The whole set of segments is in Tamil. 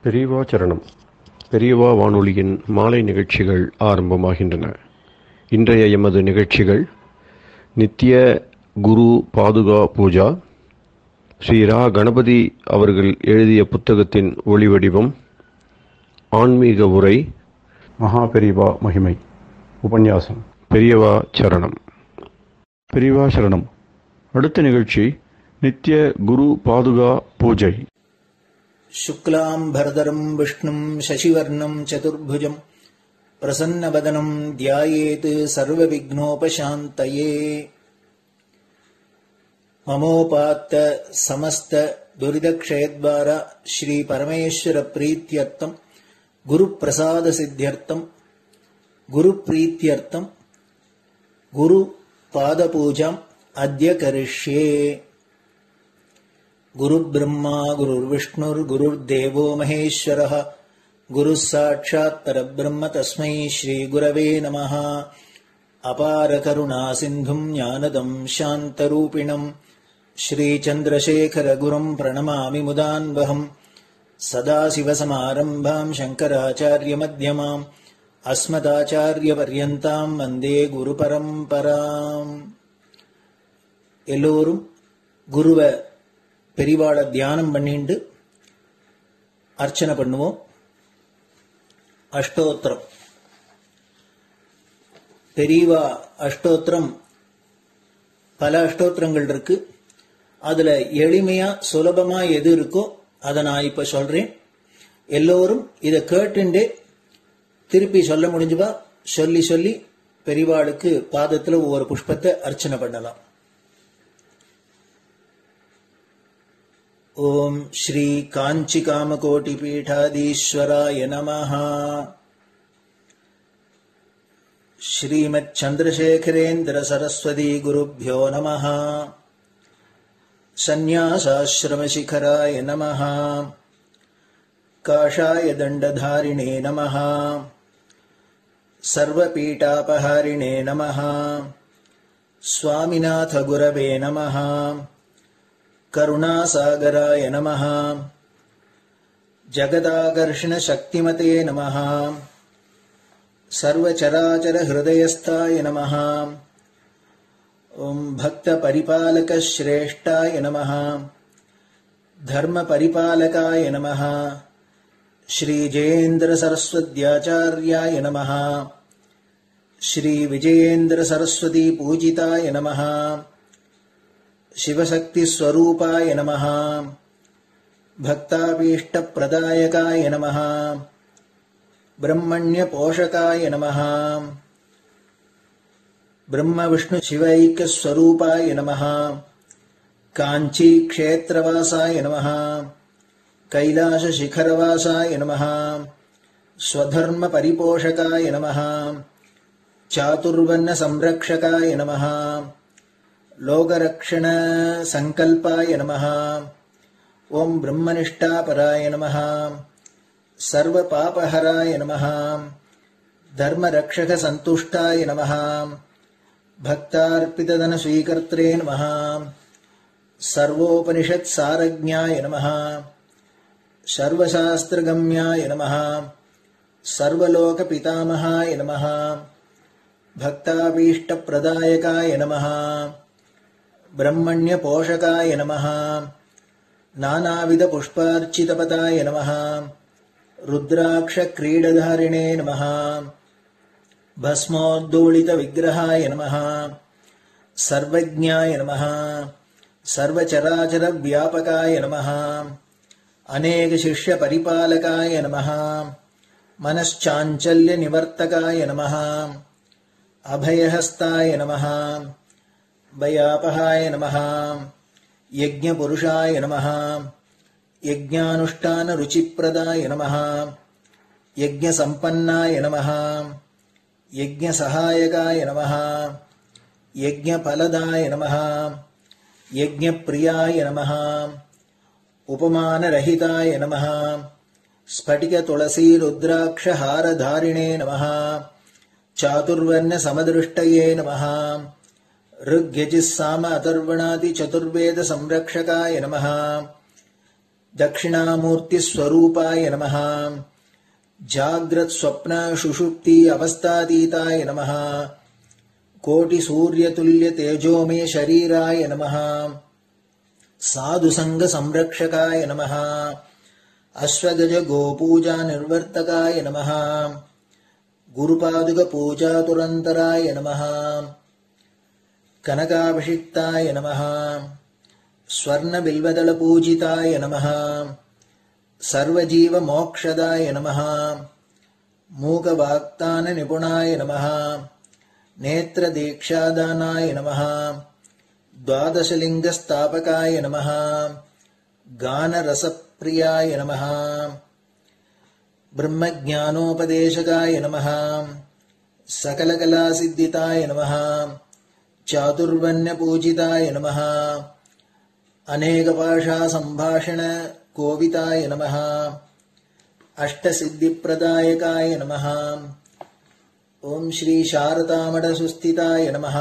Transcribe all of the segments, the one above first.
பெரியவா சரணம் பெரியவா வானொலியின் மாலை நிகழ்ச்சிகள் ஆரம்பமாகின்றன இன்றைய எமது நிகழ்ச்சிகள் நித்திய குரு பாதுகா பூஜா ஸ்ரீ ரா கணபதி அவர்கள் எழுதிய புத்தகத்தின் ஒளிவடிவம் ஆன்மீக உரை மகா பெரியவா மகிமை உபன்யாசம் பெரியவா சரணம் பெரியவா சரணம் அடுத்த நிகழ்ச்சி நித்திய குரு பாதுகா பூஜை शुक्लाम्भरधरम् विष्णुम् शशिवर्णम् चतुर्भुजम् प्रसन्नवदनम् ध्यायेत् सर्वविघ्नोपशान्तये ममोपात्त समस्त दुरिदक्षयद्वार श्रीपरमेश्वरप्रीत्यर्थम् गुरुप्रसादसिद्ध्यर्थम् गुरुप्रीत्यर्थम् गुरुपादपूजाम् अद्य करिष्ये गुरुब्रह्मा गुरुर्विष्णुर्गुरुर्देवो महेश्वरः गुरुः साक्षात् परब्रह्म तस्मै श्रीगुरवे नमः अपारकरुणासिन्धुम् ज्ञानदम् शान्तरूपिणम् श्रीचन्द्रशेखरगुरुम् प्रणमामि मुदान्वहम् सदाशिवसमारम्भाम् शङ्कराचार्यमध्यमाम् अस्मदाचार्यपर्यन्ताम् वन्दे குருபரம்பராம் எல்லோரும் குருவை பெரிவாளை தியானம் பண்ணிண்டு அர்ச்சனை பண்ணுவோம் அஷ்டோத்திரம் பெரியவா அஷ்டோத்திரம் பல அஷ்டோத்திரங்கள் இருக்கு அதுல எளிமையா சுலபமா எது இருக்கோ அதை நான் இப்ப சொல்றேன் எல்லோரும் இதை கேட்டுண்டே திருப்பி சொல்ல முடிஞ்சுபா சொல்லி சொல்லி பெரிவாளுக்கு பாதத்துல ஒவ்வொரு புஷ்பத்தை அர்ச்சனை பண்ணலாம் ॐ श्रीकाञ्चिकामकोटिपीठाधीश्वराय नमः श्रीमच्छन्द्रशेखरेन्द्रसरस्वती नमः सन्न्यासाश्रमशिखराय नमः काषाय दण्डधारिणे नमः सर्वपीठापहारिणे नमः स्वामिनाथगुरवे नमः करुणासागराय नमः जगदाकर्षणशक्तिमते नमः सर्वचराचरहृदयस्थाय नमः ॐ भक्तपरिपालकश्रेष्ठाय नमः धर्मपरिपालकाय नमः श्रीजयेन्द्रसरस्वत्याचार्याय नमः श्रीविजयेन्द्रसरस्वतीपूजिताय नमः शिवशक्तिस्वरूपाय नमः भक्ताभीष्टप्रदायकाय नमः ब्रह्मण्यपोषकाय नमः ब्रह्मविष्णुशिवैक्यस्वरूपाय नमः काञ्चीक्षेत्रवासाय नमः कैलासशिखरवासाय नमः स्वधर्मपरिपोषकाय नमः चातुर्वर्णसंरक्षकाय नमः लोकरक्षणसङ्कल्पाय नमः ॐ ब्रह्मनिष्ठापराय नमः सर्वपापहराय नमः धर्मरक्षकसन्तुष्टाय नमः भक्तार्पितधनस्वीकर्त्रे नमः सर्वोपनिषत्सारज्ञाय नमः सर्वशास्त्रगम्याय नमः सर्वलोकपितामहाय नमः भक्ताभीष्टप्रदायकाय नमः ब्रह्मण्यपोषकाय नमः नानाविधपुष्पार्चितपदाय नमः रुद्राक्षक्रीडधारिणे नमः भस्मोद्दोलितविग्रहाय नमः सर्वज्ञाय नमः सर्वचराचरव्यापकाय नमः अनेकशिष्यपरिपालकाय नमः मनश्चाञ्चल्यनिवर्तकाय नमः अभयहस्ताय नमः भयापहाय नमः यज्ञपुरुषाय नमः यज्ञानुष्ठानरुचिप्रदाय नमः यज्ञसम्पन्नाय नमः यज्ञसहायकाय नमः यज्ञफलदाय नमः यज्ञप्रियाय नमः उपमानरहिताय नमः स्फटिकतुलसीरुद्राक्षहारधारिणे नमः चातुर्वर्णसमदृष्टये नमः ऋग्यजिस्साम अथर्वणादिचतुर्वेदसंरक्षकाय नमः दक्षिणामूर्तिस्वरूपाय नमः जाग्रत्स्वप्नशुषुप्ति अवस्थातीताय नमः कोटिसूर्यतुल्यतेजोमे शरीराय नमः साधुसङ्गसंरक्षकाय नमः अश्वगजगोपूजानिर्वर्तकाय नमः गुरुपादुकपूजातुरन्तराय नमः कनकाभिषिक्ताय नमः स्वर्णबिल्वदलपूजिताय नमः सर्वजीवमोक्षदाय नमः मूकवाक्ताननिपुणाय नमः नेत्रदीक्षादानाय नमः द्वादशलिङ्गस्थापकाय नमः गानरसप्रियाय नमः ब्रह्मज्ञानोपदेशकाय नमः सकलकलासिद्धिताय नमः चातुर्वण्यपूजिताय नमः अनेकभाषासम्भाषणकोविताय नमः अष्टसिद्धिप्रदायकाय नमः ॐ श्रीशारदामठसुस्थिताय नमः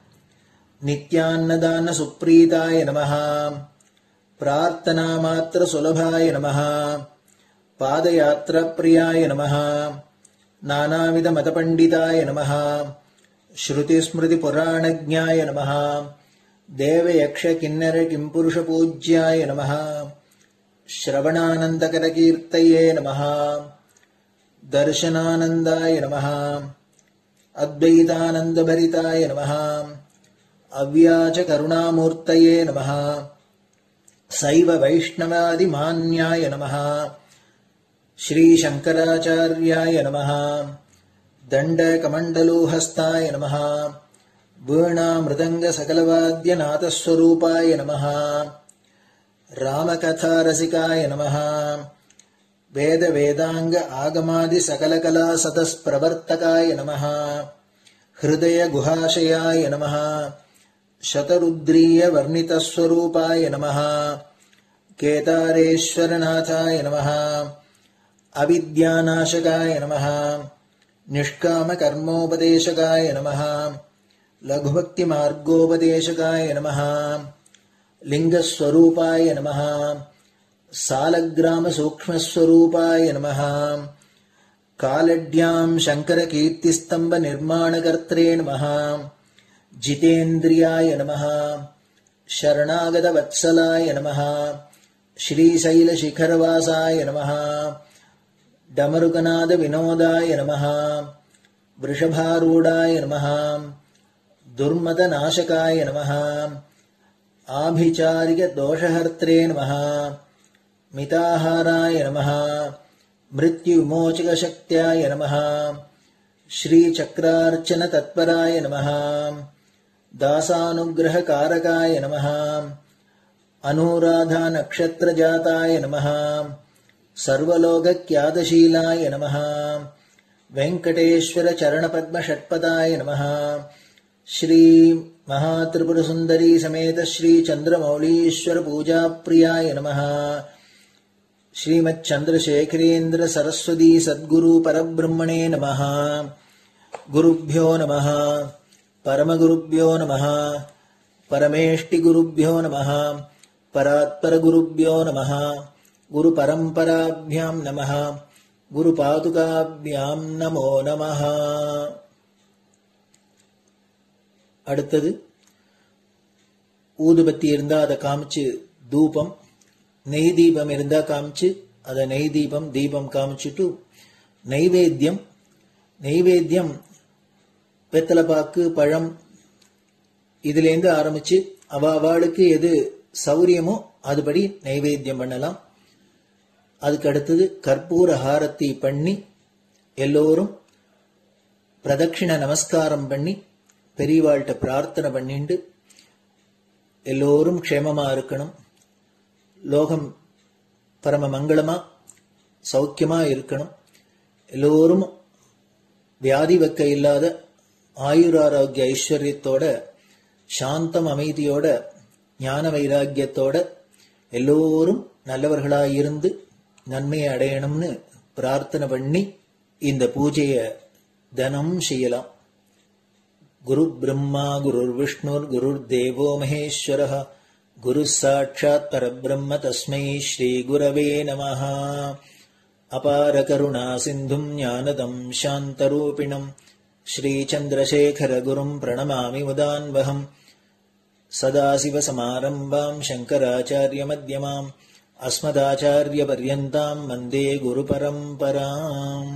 नित्यान्नदानसुप्रीताय नमः प्रार्थनामात्रसुलभाय नमः पादयात्राप्रियाय नमः नानाविधमतपण्डिताय नमः श्रुतिस्मृतिपुराणज्ञाय नमः देवयक्षकिन्नरकिम्पुरुषपूज्याय नमः श्रवणानन्दकरकीर्तये नमः दर्शनानन्दाय नमः अद्वैतानन्दभरिताय नमः अव्याचकरुणामूर्तये नमः सैव वैष्णवादिमान्याय नमः श्रीशङ्कराचार्याय नमः दण्डकमण्डलोहस्ताय नमः वीणामृदङ्गसकलवाद्यनाथस्वरूपाय नमः रामकथारसिकाय नमः वेदवेदाङ्ग आगमादिसकलकलासतस्प्रवर्तकाय नमः हृदयगुहाशयाय नमः शतरुद्रीयवर्णितस्वरूपाय नमः केदारेश्वरनाथाय नमः अविद्यानाशकाय नमः निष्कामकर्मोपदेशकाय नमः लघुभक्तिमार्गोपदेशकाय नमः लिङ्गस्वरूपाय नमः सालग्रामसूक्ष्मस्वरूपाय नमः कालड्याम् शङ्करकीर्तिस्तम्भनिर्माणकर्त्रे नमः जितेन्द्रियाय नमः शरणागतवत्सलाय नमः श्रीशैलशिखरवासाय नमः डमरुकनादविनोदाय नमः वृषभारूढाय नमः दुर्मदनाशकाय नमः आभिचारिकदोषहर्त्रे नमः मिताहाराय नमः मृत्युविमोचकशक्त्याय नमः श्रीचक्रार्चनतत्पराय नमः दासानुग्रहकारकाय नमः अनुराधानक्षत्रजाताय नमः सर्वलोकक्यादशीलाय नमः वेङ्कटेश्वरचरणपद्मषट्पदाय नमः श्रीमहात्रिपुरसुन्दरी समेत श्रीचन्द्रमौलीश्वरपूजाप्रियाय नमः श्रीमच्चन्द्रशेखरेन्द्र सरस्वती सद्गुरु परब्रह्मणे नमः गुरुभ्यो नमः परमगुरुभ्यो नमः परमेष्टिगुरुभ्यो नमः परात्परगुरुभ्यो नमः गुरुपरम्पराभ्यां नमः குருபாதுகாபியாம் நமோ நமः அடுத்தது ஊதுபத்தி இருந்தா அதை காமிச்சு தூபம் நெய் தீபம் இருந்தா காமிச்சு அதை நெய் தீபம் தீபம் காமிச்சுட்டு நைவேத்தியம் நைவேத்தியம் வெத்தலைப்பாக்கு பழம் இதுலேருந்து ஆரம்பிச்சு அவ அவளுக்கு எது சௌரியமோ அதுபடி நைவேத்தியம் பண்ணலாம் அதுக்கு அடுத்தது கற்பூர ஹாரத்தி பண்ணி எல்லோரும் பிரதட்சிண நமஸ்காரம் பண்ணி பெரியவாள்கிட்ட பிரார்த்தனை பண்ணிண்டு எல்லோரும் க்ஷேமமா இருக்கணும் லோகம் பரம மங்களமா சௌக்கியமா இருக்கணும் எல்லோரும் வியாதி வெக்க இல்லாத ஆயுராரோக்கிய ஐஸ்வர்யத்தோட சாந்தம் அமைதியோட ஞான வைராக்கியத்தோட எல்லோரும் நல்லவர்களாய் இருந்து நன்மையை அடையணும்னு பிரார்த்தனை பண்ணி இந்த பூஜைய தினம் செய்யலாம் குரு பிரம்மா குருர் விஷ்ணுர் குருர் தேவோ மகேஸ்வர गुरुः साक्षात् परब्रह्म तस्मै श्रीगुरवे नमः अपारकरुणासिन्धुम् ज्ञानदम् शान्तरूपिणम् श्रीचन्द्रशेखरगुरुम् प्रणमामि मुदान्वहम् सदाशिवसमारम्भाम् शङ्कराचार्यमध्यमाम् अस्मदाचार्यपर्यन्ताम् वन्दे गुरुपरम्पराम्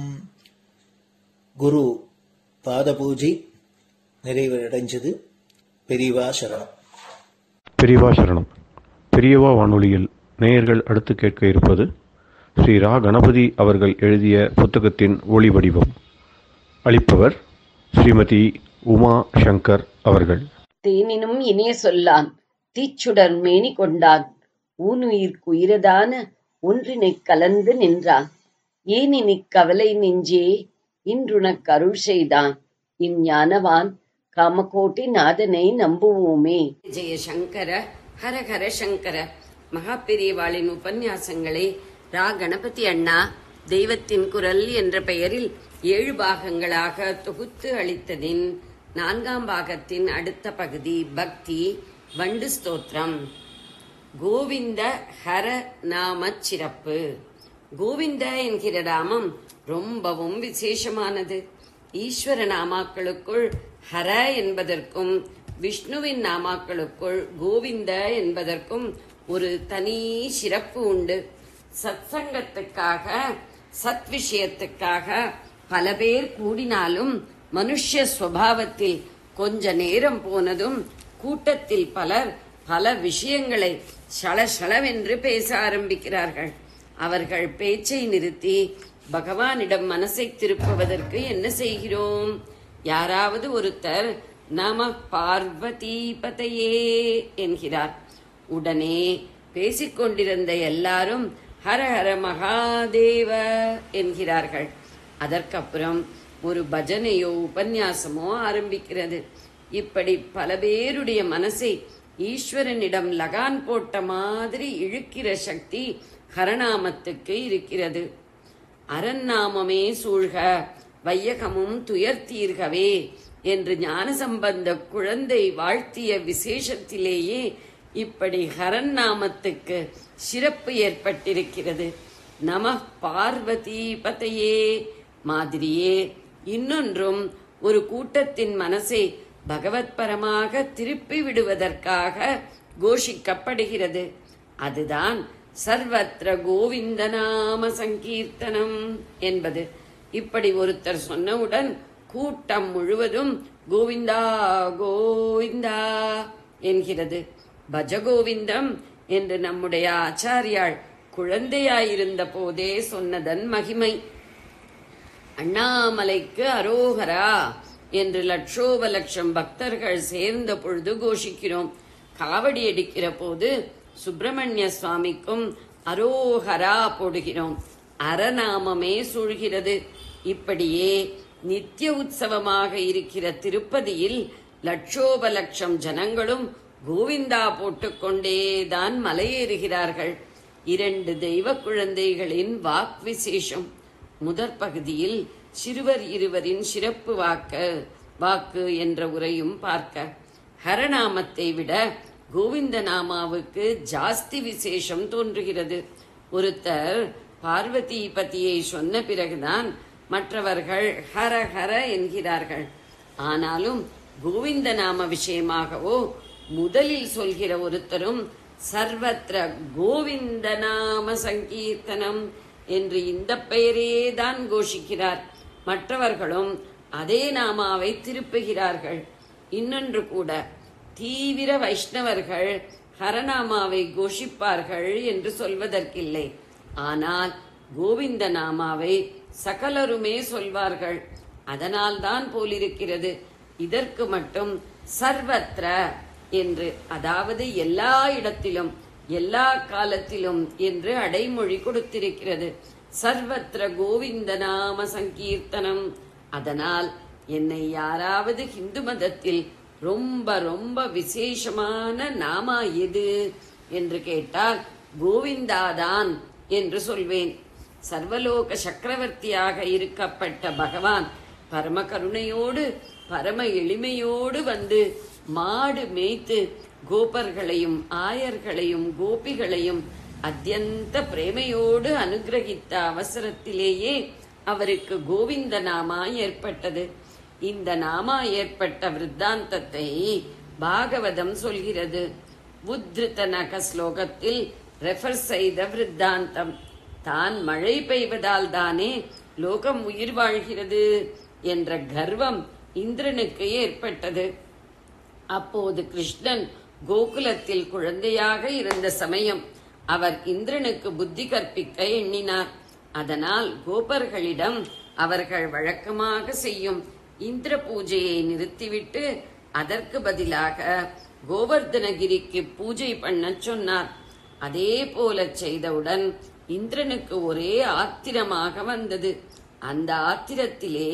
குரு பாதபூஜை நிறைவடைஞ்சது பெரியவா சரணம் பெரியவா சரணம் பெரியவா வானொலியில் நேயர்கள் அடுத்து கேட்க இருப்பது ஸ்ரீ ரா கணபதி அவர்கள் எழுதிய புத்தகத்தின் ஒளி வடிவம் அளிப்பவர் ஸ்ரீமதி உமா சங்கர் அவர்கள் தேனினும் இனிய சொல்லான் தீச்சுடர் மேனி கொண்டான் ஊனுயிர்க்கு உயிரதான ஒன்றினைக் கலந்து நின்றான் ஏனினிக் கவலை நெஞ்சே இன்றுனக் அருள் செய்தான் இஞ்ஞானவான் காமகோட்டி நாதனை நம்புவோமே ஜெய சங்கர ஹர ஹர சங்கர மகாபெரியவாளின் உபன்யாசங்களை ரா கணபதி அண்ணா தெய்வத்தின் குரல் என்ற பெயரில் ஏழு பாகங்களாக தொகுத்து அளித்ததின் நான்காம் பாகத்தின் அடுத்த பகுதி பக்தி வண்டு ஸ்தோத்திரம் கோவிந்த ஹர நாமச் சிறப்பு கோவிந்த என்கிற நாமம் ரொம்பவும் விசேஷமானது ஈஸ்வர நாமாக்களுக்குள் ஹர என்பதற்கும் விஷ்ணுவின் நாமாக்களுக்குள் கோவிந்த என்பதற்கும் ஒரு தனி சிறப்பு உண்டு சத்சங்கத்துக்காக சத் விஷயத்துக்காக பல பேர் கூடினாலும் மனுஷ சுவாவத்தில் கொஞ்ச நேரம் போனதும் கூட்டத்தில் பலர் பல விஷயங்களை சளசளவென்று பேச ஆரம்பிக்கிறார்கள் அவர்கள் பேச்சை நிறுத்தி பகவானிடம் மனசை திருப்புவதற்கு என்ன செய்கிறோம் யாராவது ஒருத்தர் நம பார்வதி பதையே என்கிறார் உடனே பேசிக்கொண்டிருந்த எல்லாரும் ஹர ஹர மகாதேவ என்கிறார்கள் அதற்கப்புறம் ஒரு பஜனையோ உபன்யாசமோ ஆரம்பிக்கிறது இப்படி பல பேருடைய மனசை ஈஸ்வரனிடம் லகான் போட்ட மாதிரி இழுக்கிற சக்தி ஹரநாமத்துக்கு இருக்கிறது அரண்நாமமே சூழ்க வையகமும் துயர்த்தீர்கவே என்று ஞானசம்பந்த குழந்தை வாழ்த்திய விசேஷத்திலேயே இப்படி ஹரன் நாமத்துக்கு சிறப்பு ஏற்பட்டிருக்கிறது நம பார்வதி பதையே மாதிரியே இன்னொன்றும் ஒரு கூட்டத்தின் மனசை பகவத்பரமாக திருப்பி விடுவதற்காக கோஷிக்கப்படுகிறது அதுதான் சர்வத்திர கோவிந்த நாம சங்கீர்த்தனம் என்பது இப்படி ஒருத்தர் சொன்னவுடன் கூட்டம் முழுவதும் கோவிந்தா கோவிந்தா என்கிறது பஜகோவிந்தம் என்று நம்முடைய ஆச்சாரியாள் குழந்தையாயிருந்த போதே சொன்னதன் மகிமை அண்ணாமலைக்கு அரோகரா என்று லட்சோப லட்சம் பக்தர்கள் சேர்ந்த பொழுது கோஷிக்கிறோம் காவடி அடிக்கிற போது சுப்பிரமணிய சுவாமிக்கும் அரோகரா போடுகிறோம் அறநாமமே சூழ்கிறது இப்படியே நித்திய உற்சவமாக இருக்கிற திருப்பதியில் லட்சோப லட்சம் ஜனங்களும் கோவிந்தா போட்டுக்கொண்டேதான் மலையேறுகிறார்கள் இரண்டு தெய்வ குழந்தைகளின் வாக் விசேஷம் முதற் பகுதியில் சிறுவர் இருவரின் சிறப்பு வாக்க வாக்கு என்ற உரையும் பார்க்க ஹரநாமத்தை விட கோவிந்த நாமாவுக்கு ஜாஸ்தி விசேஷம் தோன்றுகிறது ஒருத்தர் பார்வதி பத்தியை சொன்ன பிறகுதான் மற்றவர்கள் ஹர ஹர என்கிறார்கள் ஆனாலும் கோவிந்த நாம விஷயமாகவோ முதலில் சொல்கிற ஒருத்தரும் சர்வத்திர கோவிந்த நாம சங்கீர்த்தனம் என்று இந்த பெயரே தான் கோஷிக்கிறார் மற்றவர்களும் அதே நாமாவை திருப்புகிறார்கள் இன்னொன்று கூட தீவிர வைஷ்ணவர்கள் ஹரநாமாவை கோஷிப்பார்கள் என்று சொல்வதற்கில்லை ஆனால் கோவிந்த நாமாவை சகலருமே சொல்வார்கள் அதனால்தான் போலிருக்கிறது இதற்கு மட்டும் சர்வத்ர என்று அதாவது எல்லா இடத்திலும் எல்லா காலத்திலும் என்று அடைமொழி கொடுத்திருக்கிறது சர்வத்ர கோவிந்த நாம சங்கீர்த்தனம் அதனால் என்னை யாராவது ஹிந்து மதத்தில் ரொம்ப ரொம்ப விசேஷமான நாமா எது என்று கேட்டால் கோவிந்தாதான் என்று சொல்வேன் சர்வலோக சக்கரவர்த்தியாக இருக்கப்பட்ட பகவான் பரம கருணையோடு பரம எளிமையோடு வந்து மாடு மேய்த்து கோபர்களையும் ஆயர்களையும் கோபிகளையும் அத்தியந்த பிரேமையோடு அனுகிரகித்த அவசரத்திலேயே அவருக்கு கோவிந்த நாமா ஏற்பட்டது இந்த நாமா ஏற்பட்ட விருத்தாந்தத்தை பாகவதம் சொல்கிறது உத்ருத நக ஸ்லோகத்தில் ரெஃபர் செய்த விருத்தாந்தம் தான் மழை பெய்வதால் தானே லோகம் உயிர் வாழ்கிறது என்ற கர்வம் இந்திரனுக்கு ஏற்பட்டது அப்போது கிருஷ்ணன் கோகுலத்தில் குழந்தையாக இருந்த சமயம் அவர் இந்திரனுக்கு புத்தி கற்பிக்க எண்ணினார் அதனால் கோபர்களிடம் அவர்கள் வழக்கமாக செய்யும் இந்திர பூஜையை நிறுத்திவிட்டு அதற்கு பதிலாக கோவர்தனகிரிக்கு பூஜை பண்ணச் சொன்னார் அதே போல செய்தவுடன் இந்திரனுக்கு ஒரே ஆத்திரமாக வந்தது அந்த ஆத்திரத்திலே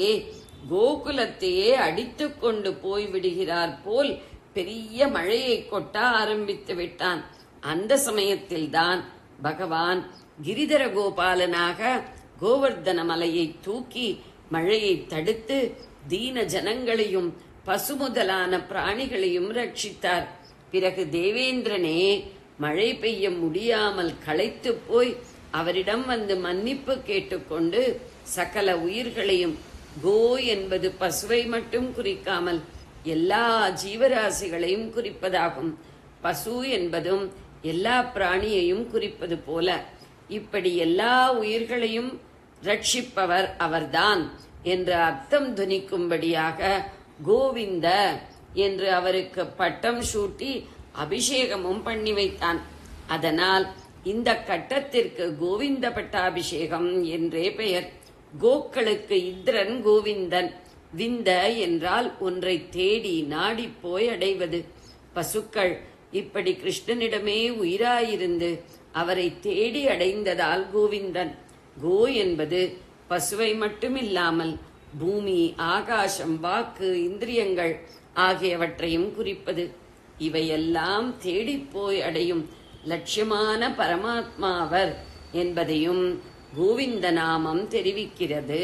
கோகுலத்தையே அடித்துக் கொண்டு போய் விடுகிறார் போல் பெரிய மழையை கொட்ட ஆரம்பித்து விட்டான் அந்த சமயத்தில்தான் பகவான் கிரிதர கோபாலனாக கோவர்தன மலையை தூக்கி மழையை தடுத்து தீன ஜனங்களையும் பசு முதலான பிராணிகளையும் ரட்சித்தார் பிறகு தேவேந்திரனே மழை பெய்ய முடியாமல் களைத்து போய் அவரிடம் வந்து மன்னிப்பு கேட்டுக்கொண்டு சகல உயிர்களையும் கோ என்பது பசுவை மட்டும் குறிக்காமல் எல்லா ஜீவராசிகளையும் குறிப்பதாகும் பசு என்பதும் எல்லா பிராணியையும் குறிப்பது போல இப்படி எல்லா உயிர்களையும் ரட்சிப்பவர் அவர்தான் என்ற அர்த்தம் துணிக்கும்படியாக கோவிந்த என்று அவருக்கு பட்டம் சூட்டி அபிஷேகமும் பண்ணி வைத்தான் அதனால் இந்த கட்டத்திற்கு கோவிந்த பட்டாபிஷேகம் என்றே பெயர் கோக்களுக்கு இந்திரன் கோவிந்தன் விந்த என்றால் ஒன்றை தேடி நாடி போய் அடைவது பசுக்கள் இப்படி கிருஷ்ணனிடமே உயிராயிருந்து அவரை தேடி அடைந்ததால் கோவிந்தன் கோ என்பது பசுவை மட்டுமில்லாமல் பூமி ஆகாசம் வாக்கு இந்திரியங்கள் ஆகியவற்றையும் குறிப்பது இவையெல்லாம் தேடிப்போய் அடையும் லட்சியமான பரமாத்மாவர் என்பதையும் கோவிந்த நாமம் தெரிவிக்கிறது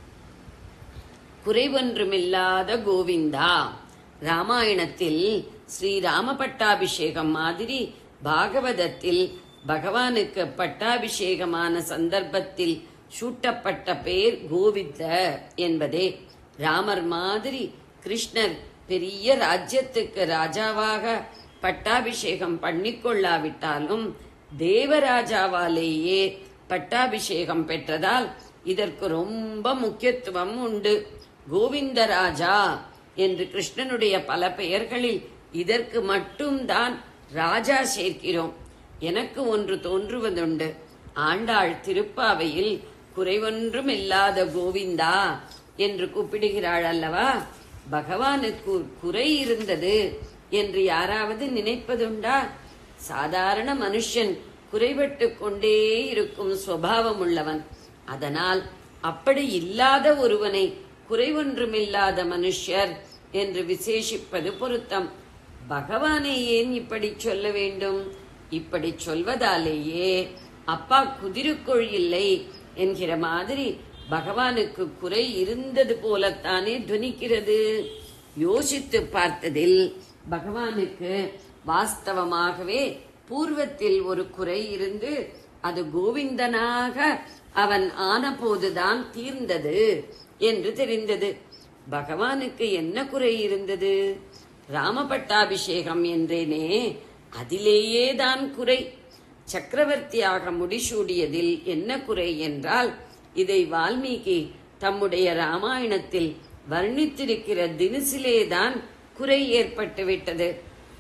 குறைவொன்றுமில்லாத கோவிந்தா ராமாயணத்தில் ஸ்ரீராம பட்டாபிஷேகம் மாதிரி பாகவதத்தில் பகவானுக்கு பட்டாபிஷேகமான சந்தர்ப்பத்தில் சூட்டப்பட்ட பேர் கோவிந்த என்பதே ராமர் மாதிரி கிருஷ்ணர் பெரிய ராஜ்யத்துக்கு ராஜாவாக பட்டாபிஷேகம் பண்ணிக்கொள்ளாவிட்டாலும் தேவராஜாவாலேயே பட்டாபிஷேகம் பெற்றதால் இதற்கு ரொம்ப முக்கியத்துவம் உண்டு கோவிந்தராஜா என்று கிருஷ்ணனுடைய பல பெயர்களில் இதற்கு மட்டும்தான் ராஜா சேர்க்கிறோம் எனக்கு ஒன்று தோன்றுவதுண்டு ஆண்டாள் திருப்பாவையில் குறைவொன்றும் இல்லாத கோவிந்தா என்று கூப்பிடுகிறாள் அல்லவா பகவானுக்கு குறை இருந்தது என்று யாராவது நினைப்பதுண்டா சாதாரண மனுஷன் குறைபட்டு கொண்டே இருக்கும் சுவாவம் உள்ளவன் அதனால் அப்படி இல்லாத ஒருவனை குறைவொன்றுமில்லாத மனுஷர் என்று விசேஷிப்பது பொருத்தம் பகவானை ஏன் இப்படி சொல்ல வேண்டும் இப்படி சொல்வதாலேயே அப்பா குதிருக்கொள் இல்லை என்கிற மாதிரி பகவானுக்கு குறை இருந்தது போலத்தானே துணிக்கிறது யோசித்து பார்த்ததில் பகவானுக்கு வாஸ்தவமாகவே பூர்வத்தில் ஒரு குறை இருந்து அது கோவிந்தனாக அவன் ஆனபோதுதான் தீர்ந்தது என்று தெரிந்தது பகவானுக்கு என்ன குறை இருந்தது ராமபட்டாபிஷேகம் என்றேனே அதிலேயே தான் குறை சக்கரவர்த்தியாக முடிசூடியதில் என்ன குறை என்றால் இதை வால்மீகி தம்முடைய ராமாயணத்தில் வர்ணித்திருக்கிற தினசிலேதான் குறை ஏற்பட்டுவிட்டது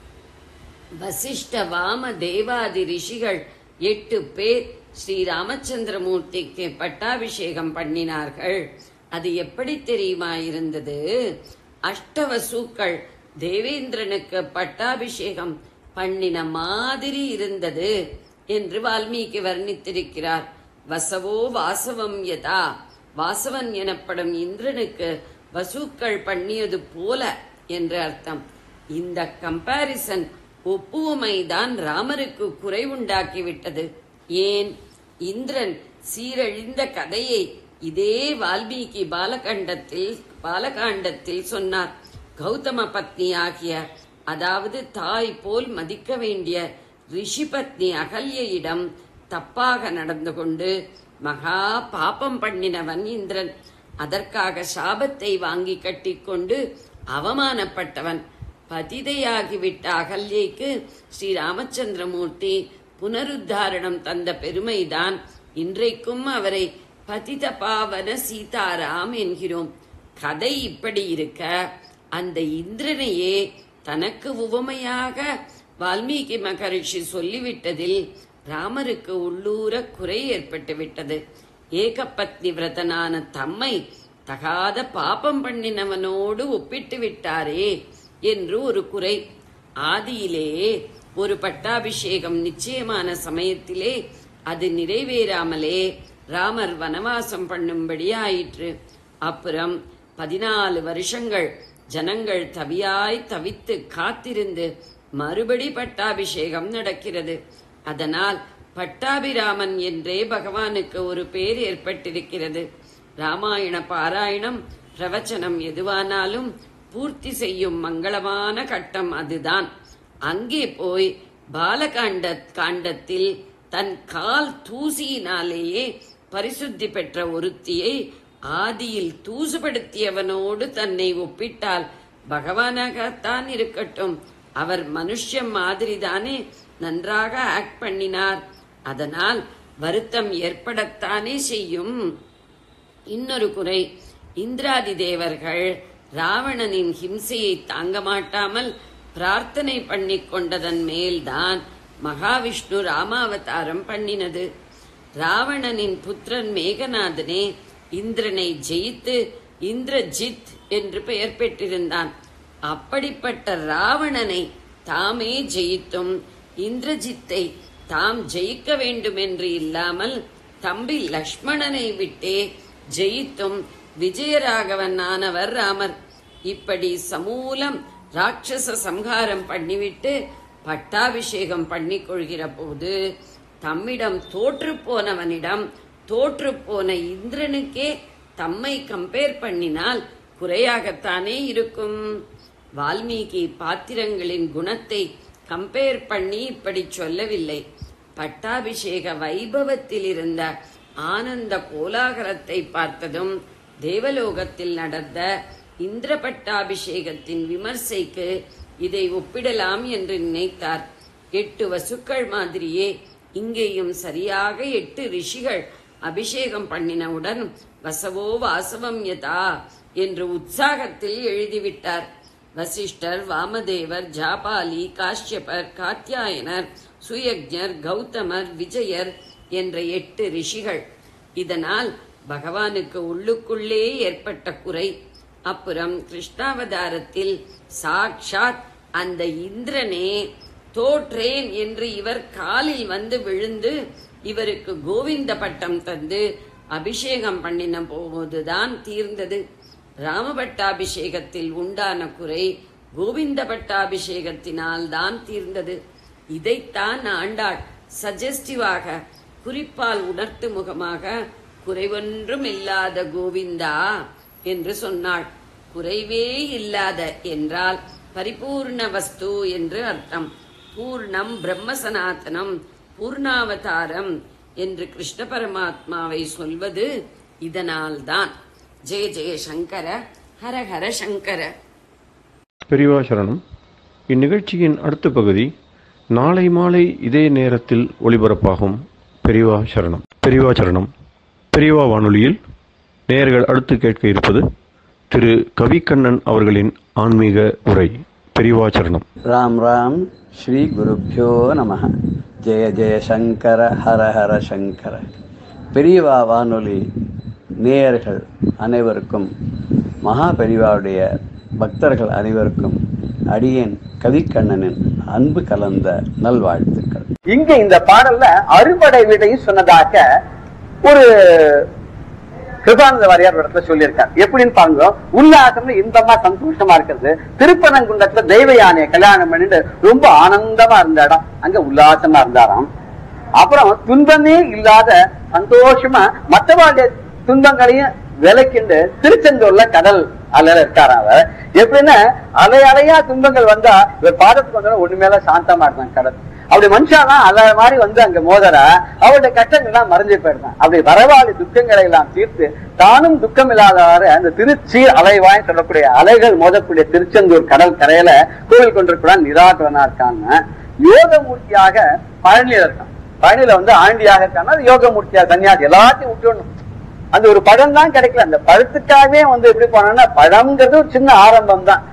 வசிஷ்ட வாம தேவாதி ரிஷிகள் எட்டு பேர் ஸ்ரீ ராமச்சந்திரமூர்த்திக்கு பட்டாபிஷேகம் பண்ணினார்கள் அது எப்படி தெரியுமா இருந்தது அஷ்டவசூக்கள் தேவேந்திரனுக்கு பட்டாபிஷேகம் பண்ணின மாதிரி இருந்தது என்று வால்மீகி வர்ணித்திருக்கிறார் வசவோ வாசவம் யதா வாசவன் எனப்படும் இந்திரனுக்கு வசூக்கள் பண்ணியது போல என்று அர்த்தம் இந்த கம்பாரிசன் ஒப்புவமைதான் ராமருக்கு குறை உண்டாக்கிவிட்டது ஏன் இந்திரன் சீரழிந்த கதையை இதே வால்மீகி பாலகண்டத்தில் பாலகாண்டத்தில் சொன்னார் கௌதம பத்னியாகிய அதாவது தாய் போல் மதிக்க வேண்டிய ரிஷிபத்னி அகல்யிடம் தப்பாக நடந்து கொண்டு மகா பாபம் பண்ணினவன் இந்திரன் அதற்காக சாபத்தை வாங்கி கட்டிக்கொண்டு அவமானப்பட்டவன் பதிதையாகிவிட்ட அகல்யைக்கு ஸ்ரீ ராமச்சந்திரமூர்த்தி புனருத்தாரணம் தந்த பெருமைதான் இன்றைக்கும் அவரை பதித பாவன சீதாராம் என்கிறோம் கதை இப்படி இருக்க அந்த இந்திரனையே தனக்கு உவமையாக வால்மீகி மகரிஷி சொல்லிவிட்டதில் ராமருக்கு உள்ளூர குறை ஏற்பட்டு விட்டது ஏகபத்னி விரதனான தம்மை தகாத பாபம் பண்ணினவனோடு ஒப்பிட்டு விட்டாரே என்று ஒரு குறை ஆதியிலே ஒரு பட்டாபிஷேகம் நிச்சயமான சமயத்திலே அது நிறைவேறாமலே ராமர் வனவாசம் பண்ணும்படி ஆயிற்று அப்புறம் பதினாலு வருஷங்கள் ஜனங்கள் தவியாய் தவித்து காத்திருந்து மறுபடி பட்டாபிஷேகம் நடக்கிறது அதனால் பட்டாபிராமன் என்றே பகவானுக்கு ஒரு பேர் ஏற்பட்டிருக்கிறது ராமாயண பாராயணம் பிரவச்சனம் எதுவானாலும் பூர்த்தி செய்யும் மங்களமான கட்டம் அதுதான் அங்கே போய் பாலகாண்ட காண்டத்தில் தன் கால் தூசியினாலேயே பரிசுத்தி பெற்ற ஒருத்தியை ஆதியில் தூசுபடுத்தியவனோடு தன்னை ஒப்பிட்டால் பகவானாகத்தான் இருக்கட்டும் அவர் மனுஷன் மாதிரிதானே நன்றாக ஆக்ட் பண்ணினார் அதனால் வருத்தம் ஏற்படத்தானே செய்யும் இன்னொரு குறை இந்திராதி தேவர்கள் ராவணனின் ஹிம்சையை தாங்க மாட்டாமல் பிரார்த்தனை பண்ணிக் கொண்டதன் மேல்தான் மகாவிஷ்ணு ராமாவதாரம் பண்ணினது ராவணனின் புத்திரன் மேகநாதனே இந்திரனை ஜெயித்து இந்திரஜித் என்று பெயர் பெற்றிருந்தான் அப்படிப்பட்ட ராவணனை தாமே ஜெயித்தும் இந்திரஜித்தை தாம் ஜெயிக்க வேண்டும் என்று இல்லாமல் தம்பி லக்ஷ்மணனை விட்டே ஜெயித்தும் விஜயராகவன் ஆனவர் ராமர் இப்படி சமூலம் ராட்சச சம்ஹாரம் பண்ணிவிட்டு பட்டாபிஷேகம் பண்ணிக் கொள்கிற போது தம்மிடம் தோற்று போனவனிடம் தோற்று போன இந்திரனுக்கே தம்மை கம்பேர் பண்ணினால் குறையாகத்தானே இருக்கும் வால்மீகி பாத்திரங்களின் குணத்தை கம்பேர் பண்ணி இப்படி சொல்லவில்லை பட்டாபிஷேக வைபவத்தில் இருந்த ஆனந்த கோலாகலத்தை பார்த்ததும் தேவலோகத்தில் நடந்த இந்திர பட்டாபிஷேகத்தின் விமர்சைக்கு இதை ஒப்பிடலாம் என்று நினைத்தார் எட்டு வசுக்கள் மாதிரியே இங்கேயும் சரியாக எட்டு ரிஷிகள் அபிஷேகம் பண்ணினவுடன் வசவோ வாசவம் யதா என்று உற்சாகத்தில் எழுதிவிட்டார் வசிஷ்டர் வாமதேவர் ஜாபாலி காஷ்யபர் காத்யாயனர் சுயக்ஞர் கௌதமர் விஜயர் என்ற எட்டு ரிஷிகள் இதனால் பகவானுக்கு உள்ளுக்குள்ளே ஏற்பட்ட குறை அப்புறம் கிருஷ்ணாவதாரத்தில் சாக்ஷாத் அந்த இந்திரனே தோற்றேன் என்று இவர் காலில் வந்து விழுந்து இவருக்கு கோவிந்த பட்டம் தந்து அபிஷேகம் பண்ணின போதுதான் தீர்ந்தது ராமபட்டாபிஷேகத்தில் உண்டான குறை கோவிந்த பட்டாபிஷேகத்தினால் தான் தீர்ந்தது இதைத்தான் ஆண்டாள் சஜஸ்டிவாக குறிப்பால் உணர்த்து முகமாக குறைவொன்றும் இல்லாத கோவிந்தா என்று சொன்னாள் குறைவே இல்லாத என்றால் பரிபூர்ண வஸ்து என்று அர்த்தம் பூர்ணம் பிரம்ம சனாதனம் பூர்ணாவதாரம் என்று கிருஷ்ண பரமாத்மாவை சொல்வது இதனால்தான் ஜெய ஜெய சங்கர ஹர ஹர சங்கர பெரியவா சரணம் இந்நிகழ்ச்சியின் அடுத்த பகுதி நாளை மாலை இதே நேரத்தில் ஒளிபரப்பாகும் பெரியவா சரணம் பெரியவா சரணம் பெரியவா வானொலியில் நேயர்கள் அடுத்து கேட்க இருப்பது திரு கவிக்கண்ணன் அவர்களின் ஆன்மீக உரை பெரியவா சரணம் ராம் ராம் ஸ்ரீ குருப்பியோ நம ஜெய ஜெய சங்கர ஹர ஹர சங்கர பெரியவா வானொலி நேயர்கள் அனைவருக்கும் மகா பெரியவாவுடைய பக்தர்கள் அனைவருக்கும் அடியேன் கவிக்கண்ணனின் அன்பு கலந்த நல்வாழ்த்துக்கள் இங்க இந்த பாடல்ல அறுபடை விதையும் சொன்னதாக ஒரு கிருபானந்த வாரியார் ஒரு இடத்துல சொல்லியிருக்கார் எப்படின்னு பாருங்க உல்லாசம்னு இன்பமா சந்தோஷமா இருக்கிறது திருப்பனங்குன்றத்துல தெய்வ யானையை கல்யாணம் பண்ணிட்டு ரொம்ப ஆனந்தமா இருந்த இடம் அங்க உல்லாசமா இருந்தாராம் அப்புறம் துன்பமே இல்லாத சந்தோஷமா மற்றவாளுடைய துன்பங்களையும் விலைக்கிண்டு திருச்செந்தூர்ல கடல் அலையில இருக்காராம் அவர் எப்படின்னா அலை அலையா துன்பங்கள் வந்தா இவர் பாதத்துக்கு வந்தோட ஒண்ணுமேல சாந்தமா இருந்தாங்க கடல் அப்படி மனுஷாதான் அலை மாதிரி வந்து அங்க மோதர அவருடைய கஷ்டங்கள் எல்லாம் மறைஞ்சு போயிருந்தான் அப்படி வரவாளி துக்கங்களை எல்லாம் தீர்த்து தானும் துக்கம் இல்லாதவாறு அந்த திருச்சி அலைவாய் சொல்லக்கூடிய அலைகள் மோதக்கூடிய திருச்செந்தூர் கடல் கரையில கோவில் கொண்டிருக்கிறான் நிராகரனா இருக்காங்க யோகமூர்த்தியாக பழனியில இருக்கான் பழனியில வந்து ஆண்டியாக இருக்காங்க அது யோகமூர்த்தியாக சன்னியாசி எல்லாத்தையும் விட்டுடணும் அந்த ஒரு பழம் தான் கிடைக்கல அந்த பழத்துக்காகவே வந்து எப்படி போனோம்னா பழம்ங்கிறது ஒரு சின்ன ஆரம்பம் தான்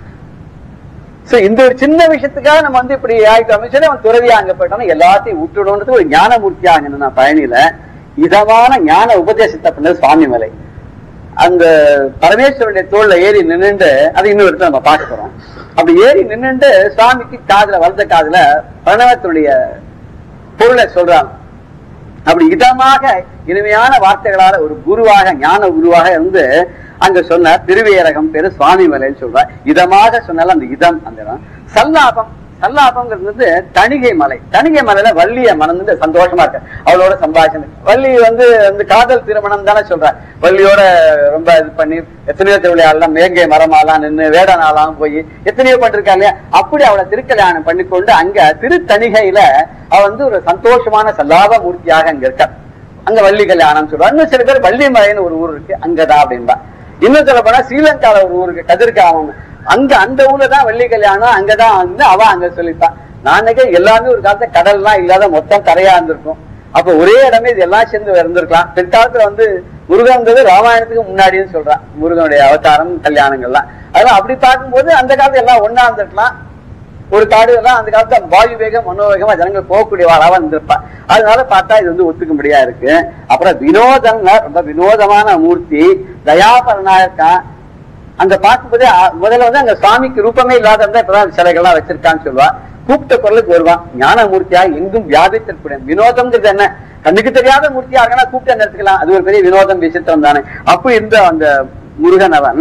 சோ இந்த ஒரு சின்ன விஷயத்துக்காக நம்ம வந்து இப்படி ஆயிட்டோம் சரி அவன் துறவியா அங்க போயிட்டோம்னா எல்லாத்தையும் விட்டுடணுன்றது ஒரு ஞானமூர்த்தி ஆகணும் நான் பழனியில இதமான ஞான உபதேசத்தை பண்ணது சுவாமி மலை அந்த பரமேஸ்வரனுடைய தோல்ல ஏறி நின்னுண்டு அதை இன்னொரு இடத்துல நம்ம பார்க்க போறோம் அப்படி ஏறி நின்னுண்டு சுவாமிக்கு காதுல வலத காதுல பிரணவத்தினுடைய பொருளை சொல்றாங்க அப்படி இதமாக இனிமையான வார்த்தைகளால ஒரு குருவாக ஞான குருவாக இருந்து அங்க சொன்னார் திருவேரகம் பேரு சுவாமி மலைன்னு சொல்றார் இதமாக சொன்னால அந்த இதம் அந்த இடம் சல்லாபம் சல்லாபம்ங்கிறது வந்து தணிகை மலை தணிகை மலையில வள்ளிய மணந்து சந்தோஷமா இருக்க அவளோட சம்பாஷணை வள்ளி வந்து வந்து காதல் திருமணம் தானே சொல்றார் வள்ளியோட ரொம்ப இது பண்ணி எத்தனையோ திருவிழாலாம் மேங்கை மரமாலாம் நின்று வேடனாலாம் போய் எத்தனையோ பண்ணிருக்கா இல்லையா அப்படி அவளை திருக்கல்யாணம் பண்ணிக்கொண்டு அங்க திருத்தணிகையில அவ வந்து ஒரு சந்தோஷமான சல்லாப மூர்த்தியாக அங்க இருக்கா அங்க வள்ளி கல்யாணம் சொல்றாங்க இன்னும் சில பேர் வள்ளி மலைன்னு ஒரு ஊர் இருக்கு அங்கதான் அப்படின்பா இன்னும் சொல்ல போனா ஸ்ரீலங்கால ஒரு ஊருக்கு கதிர்காமம் அங்க அந்த ஊர்ல தான் வள்ளி கல்யாணம் அங்கதான் வந்து அவ அங்க சொல்லிப்பா நான் நினைக்கிறேன் எல்லாமே ஒரு காலத்துல கடல்லாம் இல்லாத மொத்தம் கரையா இருந்திருக்கும் அப்ப ஒரே இடமே இது எல்லாம் சேர்ந்து இருந்திருக்கலாம் பிற்காலத்துல வந்து முருகன்றது ராமாயணத்துக்கு முன்னாடின்னு சொல்றான் முருகனுடைய அவதாரம் கல்யாணங்கள்லாம் அதெல்லாம் அப்படி பார்க்கும்போது அந்த காலத்துல எல்லாம் ஒன்னா இருந்திருக்கலாம் ஒரு காடு எல்லாம் அந்த காலத்துல வாயு வேகம் மனோவேகமா ஜனங்கள் போகக்கூடிய வாழாவா இருந்திருப்பா அதனால பார்த்தா இது வந்து ஒத்துக்கும்படியா இருக்கு அப்புறம் வினோதம் ரொம்ப வினோதமான மூர்த்தி தயாபரனா இருக்கான் அங்க பார்க்கும்போது அ- முதல்ல வந்து அங்க சுவாமிக்கு ரூபமே இல்லாத இருந்தா இப்பதான் சிலைகள்லாம் வச்சிருக்கான்னு சொல்லுவா கூப்பிட்ட குரலுக்கு வருவான் ஞான மூர்த்தியா எங்கும் வியாபித்திருக்கூடிய வினோதம்ங்கிறது என்ன கண்ணுக்கு தெரியாத மூர்த்தியா இருக்கா கூப்பிட்டு அந்த எடுத்துக்கலாம் அது ஒரு பெரிய வினோதம் விசித்திரம் தானே அப்ப இருந்த அந்த முருகன் அவன்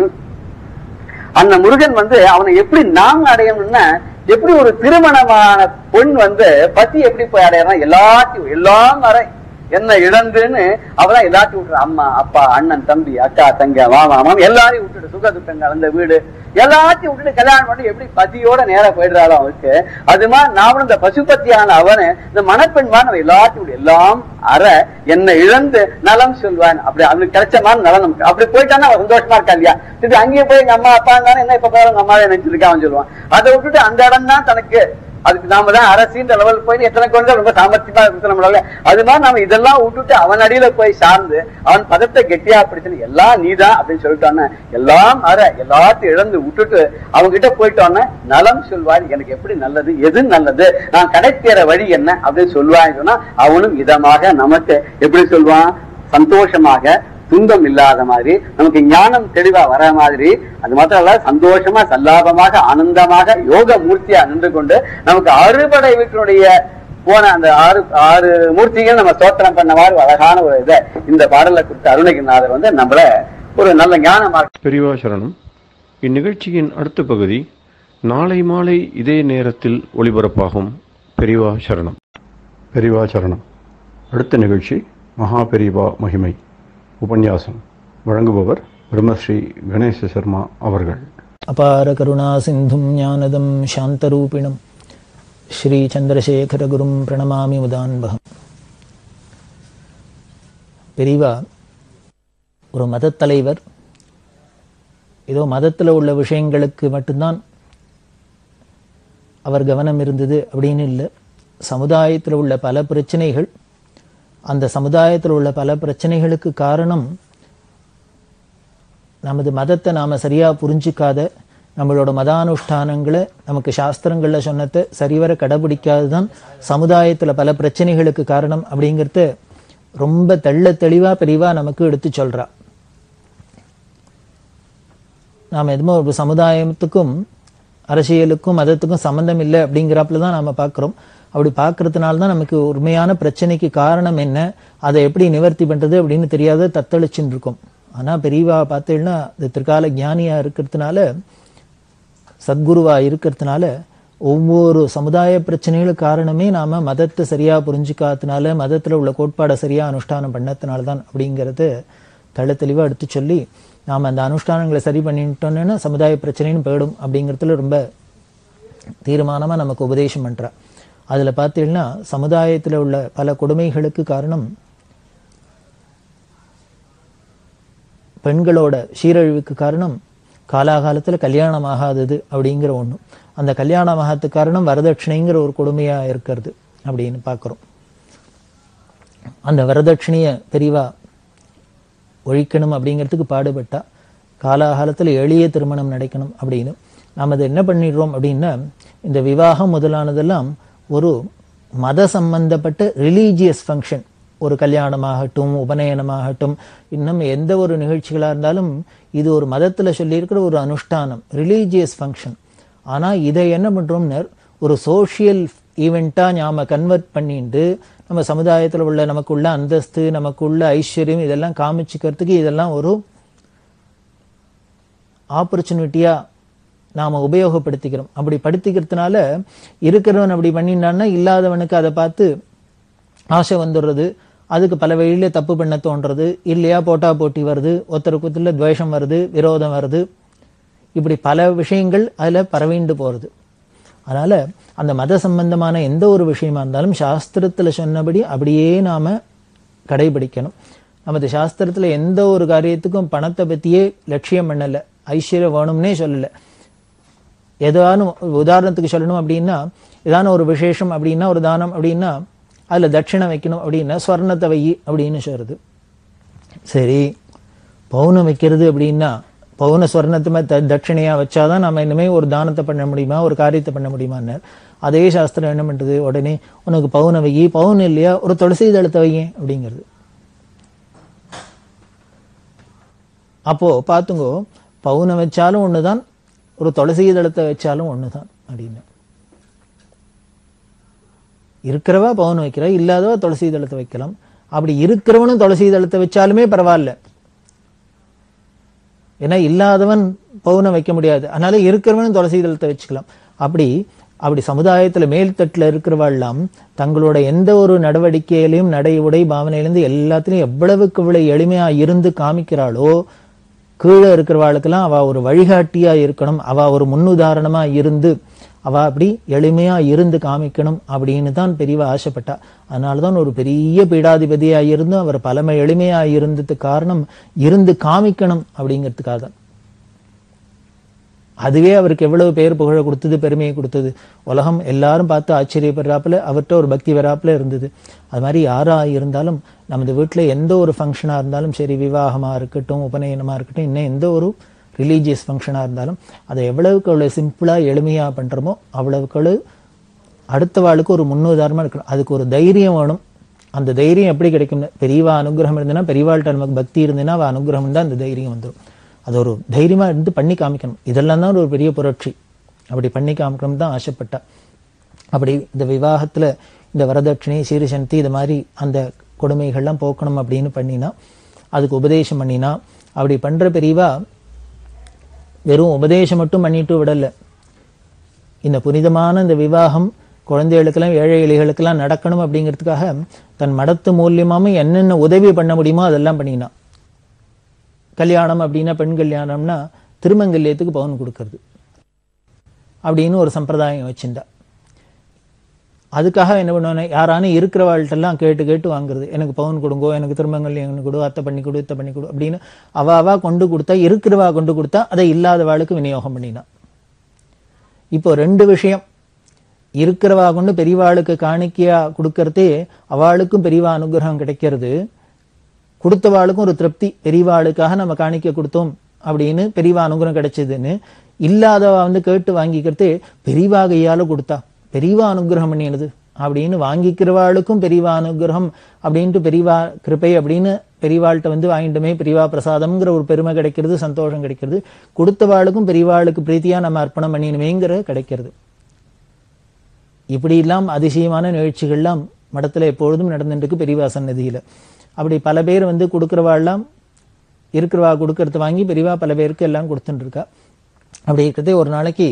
அந்த முருகன் வந்து அவனை எப்படி நாம் அடையணும்னா எப்படி ஒரு திருமணமான பொண் வந்து பத்தி எப்படி போய் அடையறான் எல்லாத்தையும் எல்லாம் வரை என்ன இழந்துன்னு அவதான் எல்லாத்தையும் விட்டுரு அம்மா அப்பா அண்ணன் தம்பி அக்கா தங்க மாமா மாமன் எல்லாரையும் விட்டுட்டு சுக துக்கங்கள் அந்த வீடு எல்லாத்தையும் விட்டுட்டு கல்யாணம் பண்ணி எப்படி பதியோட நேரா போயிடுறாளோ அவனுக்கு அது மாதிரி நாமளும் இந்த பசுபத்தியான அவனு இந்த மணப்பெண் மாதிரி நம்ம எல்லாத்தையும் விட்டு எல்லாம் அற என்னை இழந்து நலம் சொல்வான் அப்படி அவனுக்கு கிடைச்ச மாதிரி நலம் நமக்கு அப்படி போயிட்டான்னா அவன் சந்தோஷமா இருக்கா இல்லையா திருப்பி அங்கேயே போய் எங்க அம்மா அப்பா இருந்தானே என்ன இப்ப போறோம் அம்மா நினைச்சிருக்கா அவன் சொல்லுவான் அதை விட்டுட்டு அந்த இடம் தான் தனக்கு அதுக்கு நாம தான் அரசின்ற லெவலுக்கு போய் எத்தனை கொண்டு ரொம்ப சாமர்த்தியமா இருக்கு நம்மளால அது மாதிரி நாம இதெல்லாம் விட்டுட்டு அவன் அடியில போய் சார்ந்து அவன் பதத்தை கெட்டியா பிடிச்சுன்னு எல்லாம் நீதான் அப்படின்னு சொல்லிட்டானே எல்லாம் அற எல்லாத்தையும் இழந்து விட்டுட்டு அவங்க கிட்ட போயிட்டோன்னே நலம் சொல்வார் எனக்கு எப்படி நல்லது எது நல்லது நான் கடைத்தேற வழி என்ன அப்படின்னு சொல்லுவான்னு சொன்னா அவனும் இதமாக நமக்கு எப்படி சொல்வான் சந்தோஷமாக துன்பம் இல்லாத மாதிரி நமக்கு ஞானம் தெளிவா வர மாதிரி அது மாத்திரம் இல்ல சந்தோஷமா சல்லாபமாக ஆனந்தமாக யோக மூர்த்தியா நின்று கொண்டு நமக்கு அறுபடை வீட்டினுடைய போன அந்த ஆறு ஆறு மூர்த்திகள் நம்ம ஸ்தோத்திரம் பண்ண மாதிரி ஒரு அழகான ஒரு இதை இந்த பாடலை கொடுத்த அருணகிரிநாதர் வந்து நம்மள ஒரு நல்ல ஞானமாக பெரியவா சரணம் இந்நிகழ்ச்சியின் அடுத்த பகுதி நாளை மாலை இதே நேரத்தில் ஒளிபரப்பாகும் பெரியவா சரணம் பெரியவா சரணம் அடுத்த நிகழ்ச்சி மகா பெரியவா மகிமை உபன்யாசம் வழங்குபவர் பிரம்மஸ்ரீ கணேச சர்மா அவர்கள் அபார கருணா சிந்தும் ஞானதம் சாந்தரூபிணம் ஸ்ரீ சந்திரசேகரகுரும் பிரணமாமி முதான்பகம் பெரியவா ஒரு மதத் தலைவர் ஏதோ மதத்தில் உள்ள விஷயங்களுக்கு மட்டும்தான் அவர் கவனம் இருந்தது அப்படின்னு இல்லை சமுதாயத்தில் உள்ள பல பிரச்சனைகள் அந்த சமுதாயத்தில் உள்ள பல பிரச்சனைகளுக்கு காரணம் நமது மதத்தை நாம சரியா புரிஞ்சிக்காத நம்மளோட மதானுஷ்டானங்களை நமக்கு சாஸ்திரங்கள்ல சொன்னதை சரிவர கடைபிடிக்காததான் சமுதாயத்துல பல பிரச்சனைகளுக்கு காரணம் அப்படிங்கிறத ரொம்ப தெள்ள தெளிவா பெரிவா நமக்கு எடுத்து சொல்றா நாம் எதுவும் ஒரு சமுதாயத்துக்கும் அரசியலுக்கும் மதத்துக்கும் சம்பந்தம் இல்லை அப்படிங்கிறாப்புல தான் நாம பார்க்கிறோம் அப்படி பார்க்கறதுனால தான் நமக்கு உண்மையான பிரச்சனைக்கு காரணம் என்ன அதை எப்படி நிவர்த்தி பண்றது அப்படின்னு தெரியாத தத்தளிச்சுன்னு இருக்கோம் ஆனா பெரியவா பார்த்தீங்கன்னா இந்த திரிகால ஞானியா இருக்கிறதுனால சத்குருவா இருக்கிறதுனால ஒவ்வொரு சமுதாய பிரச்சனைகளுக்கு காரணமே நாம மதத்தை சரியா புரிஞ்சுக்காதனால மதத்துல உள்ள கோட்பாடை சரியா அனுஷ்டானம் பண்ணதுனால தான் அப்படிங்கிறது தெள்ள தெளிவாக எடுத்து சொல்லி நாம் அந்த அனுஷ்டானங்களை சரி பண்ணிட்டோம்னா சமுதாய பிரச்சனைன்னு போயிடும் அப்படிங்கிறதுல ரொம்ப தீர்மானமாக நமக்கு உபதேசம் பண்றா அதில் பார்த்தீங்கன்னா சமுதாயத்தில் உள்ள பல கொடுமைகளுக்கு காரணம் பெண்களோட சீரழிவுக்கு காரணம் காலாகாலத்தில் கல்யாணம் ஆகாதது அப்படிங்கிற ஒண்ணு அந்த கல்யாணம் ஆகாததுக்கு காரணம் வரதட்சணைங்கிற ஒரு கொடுமையா இருக்கிறது அப்படின்னு பார்க்குறோம் அந்த வரதட்சணையை பெரிவா ஒழிக்கணும் அப்படிங்கிறதுக்கு பாடுபட்டா காலாகாலத்தில் எளிய திருமணம் நடக்கணும் அப்படின்னு நாம் அதை என்ன பண்ணிடுறோம் அப்படின்னா இந்த விவாகம் முதலானதெல்லாம் ஒரு மத சம்பந்தப்பட்ட ரிலீஜியஸ் ஃபங்க்ஷன் ஒரு கல்யாணமாகட்டும் உபநயனமாகட்டும் இன்னும் எந்த ஒரு நிகழ்ச்சிகளாக இருந்தாலும் இது ஒரு மதத்தில் சொல்லியிருக்கிற ஒரு அனுஷ்டானம் ரிலீஜியஸ் ஃபங்க்ஷன் ஆனால் இதை என்ன பண்ணுறோம்னு ஒரு சோஷியல் ஈவெண்ட்டாக ஞாபகம் கன்வெர்ட் பண்ணிட்டு நம்ம சமுதாயத்தில் உள்ள நமக்குள்ள அந்தஸ்து நமக்குள்ள ஐஸ்வர்யம் இதெல்லாம் காமிச்சிக்கிறதுக்கு இதெல்லாம் ஒரு ஆப்பர்ச்சுனிட்டியா நாம உபயோகப்படுத்திக்கிறோம் அப்படி படுத்திக்கிறதுனால இருக்கிறவன் அப்படி பண்ணினான்னா இல்லாதவனுக்கு அதை பார்த்து ஆசை வந்துடுறது அதுக்கு பல வழியில தப்பு பண்ண தோன்றது இல்லையா போட்டா போட்டி வருது ஒருத்தருக்கு ஒருத்தர்ல துவேஷம் வருது விரோதம் வருது இப்படி பல விஷயங்கள் அதுல பரவிண்டு போறது அதனால அந்த மத சம்பந்தமான எந்த ஒரு விஷயமா இருந்தாலும் சாஸ்திரத்துல சொன்னபடி அப்படியே நாம கடைபிடிக்கணும் நமது சாஸ்திரத்துல எந்த ஒரு காரியத்துக்கும் பணத்தை பத்தியே லட்சியம் பண்ணல ஐஸ்வர்யம் வேணும்னே சொல்லல ஏதானும் உதாரணத்துக்கு சொல்லணும் அப்படின்னா ஏதான ஒரு விசேஷம் அப்படின்னா ஒரு தானம் அப்படின்னா அதுல தட்சிணை வைக்கணும் அப்படின்னா ஸ்வர்ணத்தை வை அப்படின்னு சொல்றது சரி பவுனம் வைக்கிறது அப்படின்னா பவுன ஸ்வர்ணத்துமே த தட்சிணையா வச்சாதான் நம்ம இனிமே ஒரு தானத்தை பண்ண முடியுமா ஒரு காரியத்தை பண்ண முடியுமான்னு அதே சாஸ்திரம் என்ன பண்றது உடனே உனக்கு பவுன வை பவுன் இல்லையா ஒரு துளசி தளத்தை வைங்க அப்படிங்கிறது அப்போ பாத்துங்கோ பவுனை வச்சாலும் ஒண்ணுதான் ஒரு துளசி தளத்தை வச்சாலும் ஒண்ணுதான் அப்படின்னு இருக்கிறவா பவுன் வைக்கிறா இல்லாதவா துளசி தளத்தை வைக்கலாம் அப்படி இருக்கிறவனும் துளசி தளத்தை வச்சாலுமே பரவாயில்ல ஏன்னா இல்லாதவன் பவுனை வைக்க முடியாது அதனால இருக்கிறவனும் துளசி தளத்தை வச்சுக்கலாம் அப்படி அப்படி சமுதாயத்துல மேல்தட்டுல இருக்கிறவாள்லாம் தங்களோட எந்த ஒரு நடவடிக்கையிலையும் நடை உடை பாவனையிலிருந்து எல்லாத்துலயும் எவ்வளவுக்கு இவ்வளவு எளிமையா இருந்து காமிக்கிறாளோ கீழே இருக்கிறவாளுக்கெல்லாம் அவ ஒரு வழிகாட்டியா இருக்கணும் அவ ஒரு முன்னுதாரணமா இருந்து அவ அப்படி எளிமையா இருந்து காமிக்கணும் அப்படின்னு தான் பெரியவா ஆசைப்பட்டா அதனாலதான் ஒரு பெரிய பீடாதிபதியா இருந்தும் அவர் பலமை எளிமையா இருந்ததுக்கு காரணம் இருந்து காமிக்கணும் அப்படிங்கிறதுக்காக தான் அதுவே அவருக்கு எவ்வளவு பேர் புகழ கொடுத்தது பெருமையை கொடுத்தது உலகம் எல்லாரும் பார்த்து ஆச்சரியப்படுறாப்புல அவர்கிட்ட ஒரு பக்தி வராப்புல இருந்தது அது மாதிரி யாரா இருந்தாலும் நமது வீட்டுல எந்த ஒரு ஃபங்க்ஷனா இருந்தாலும் சரி விவாகமா இருக்கட்டும் உபநயனமா இருக்கட்டும் இன்னும் எந்த ஒரு ரிலீஜியஸ் ஃபங்க்ஷனா இருந்தாலும் அதை எவ்வளவுக்கு அவ்வளவு சிம்பிளா எளிமையா பண்றோமோ அவ்வளவுக்கு அவ்வளவு அடுத்த வாளுக்கு ஒரு முன்னுதாரணமா இருக்கணும் அதுக்கு ஒரு தைரியம் வேணும் அந்த தைரியம் எப்படி கிடைக்கும்னு பெரியவா அனுகிரகம் இருந்ததுன்னா பெரியவாள்கிட்ட நமக்கு பக்தி இருந்ததுன்னா அவ அனுகிரகம் தான் அந்த தைரியம் வந்துடும் அது ஒரு தைரியமா இருந்து பண்ணி காமிக்கணும் இதெல்லாம் தான் ஒரு பெரிய புரட்சி அப்படி பண்ணி காமிக்கணும் தான் ஆசைப்பட்டா அப்படி இந்த விவாகத்துல இந்த வரதட்சணை சீரசந்தி இது மாதிரி அந்த கொடுமைகள்லாம் போக்கணும் அப்படின்னு பண்ணினா அதுக்கு உபதேசம் பண்ணினா அப்படி பண்ற பெரியவா வெறும் உபதேசம் மட்டும் பண்ணிட்டு விடல இந்த புனிதமான இந்த விவாகம் குழந்தைகளுக்கெல்லாம் ஏழை எளிகளுக்கெல்லாம் நடக்கணும் அப்படிங்கிறதுக்காக தன் மடத்து மூலியமாவும் என்னென்ன உதவி பண்ண முடியுமோ அதெல்லாம் பண்ணினா கல்யாணம் அப்படின்னா பெண் கல்யாணம்னா திருமங்கல்யத்துக்கு பவுன் கொடுக்கறது அப்படின்னு ஒரு சம்பிரதாயம் வச்சிருந்தா அதுக்காக என்ன பண்ணுவானே யாரானு இருக்கிறவாள்கிட்டெல்லாம் கேட்டு கேட்டு வாங்குறது எனக்கு பவுன் கொடுங்கோ எனக்கு திருமங்கல்யம் கொடு அத்தை பண்ணி கொடு இத்தை பண்ணி கொடு அப்படின்னு அவ அவா கொண்டு கொடுத்தா இருக்கிறவா கொண்டு கொடுத்தா அதை இல்லாதவாளுக்கு விநியோகம் பண்ணினா இப்போ ரெண்டு விஷயம் இருக்கிறவா கொண்டு பெரியவாளுக்கு காணிக்கையா கொடுக்கறதே அவளுக்கும் பெரியவா அனுகிரகம் கிடைக்கிறது கொடுத்தவாளுக்கும் ஒரு திருப்தி பெரியவாளுக்காக நம்ம காணிக்க கொடுத்தோம் அப்படின்னு பெரியவா அனுகிரகம் கிடைச்சதுன்னு இல்லாதவா வந்து கேட்டு வாங்கிக்கிறதே பெரியவா கையால கொடுத்தா பெரியவா அனுகிரகம் பண்ணினது அப்படின்னு வாங்கிக்கிறவாளுக்கும் பெரியவா அனுகிரகம் அப்படின்ட்டு பெரியவா கிருப்பை அப்படின்னு பெரியவாள்கிட்ட வந்து வாங்கிட்டுமே பெரியவா பிரசாதம்ங்கிற ஒரு பெருமை கிடைக்கிறது சந்தோஷம் கிடைக்கிறது கொடுத்தவாளுக்கும் பெரியவாளுக்கு பிரீத்தியா நம்ம அர்ப்பணம் பண்ணினுமேங்கிற கிடைக்கிறது இப்படி எல்லாம் அதிசயமான நிகழ்ச்சிகள்லாம் மடத்துல எப்பொழுதும் நடந்துட்டு இருக்கு பெரியவா சன்னதியில அப்படி பல பேர் வந்து கொடுக்குறவாள்லாம் இருக்கிறவா கொடுக்கறத வாங்கி பெரியவா பல பேருக்கு எல்லாம் கொடுத்துட்டு இருக்கா அப்படி இருக்கிறதே ஒரு நாளைக்கு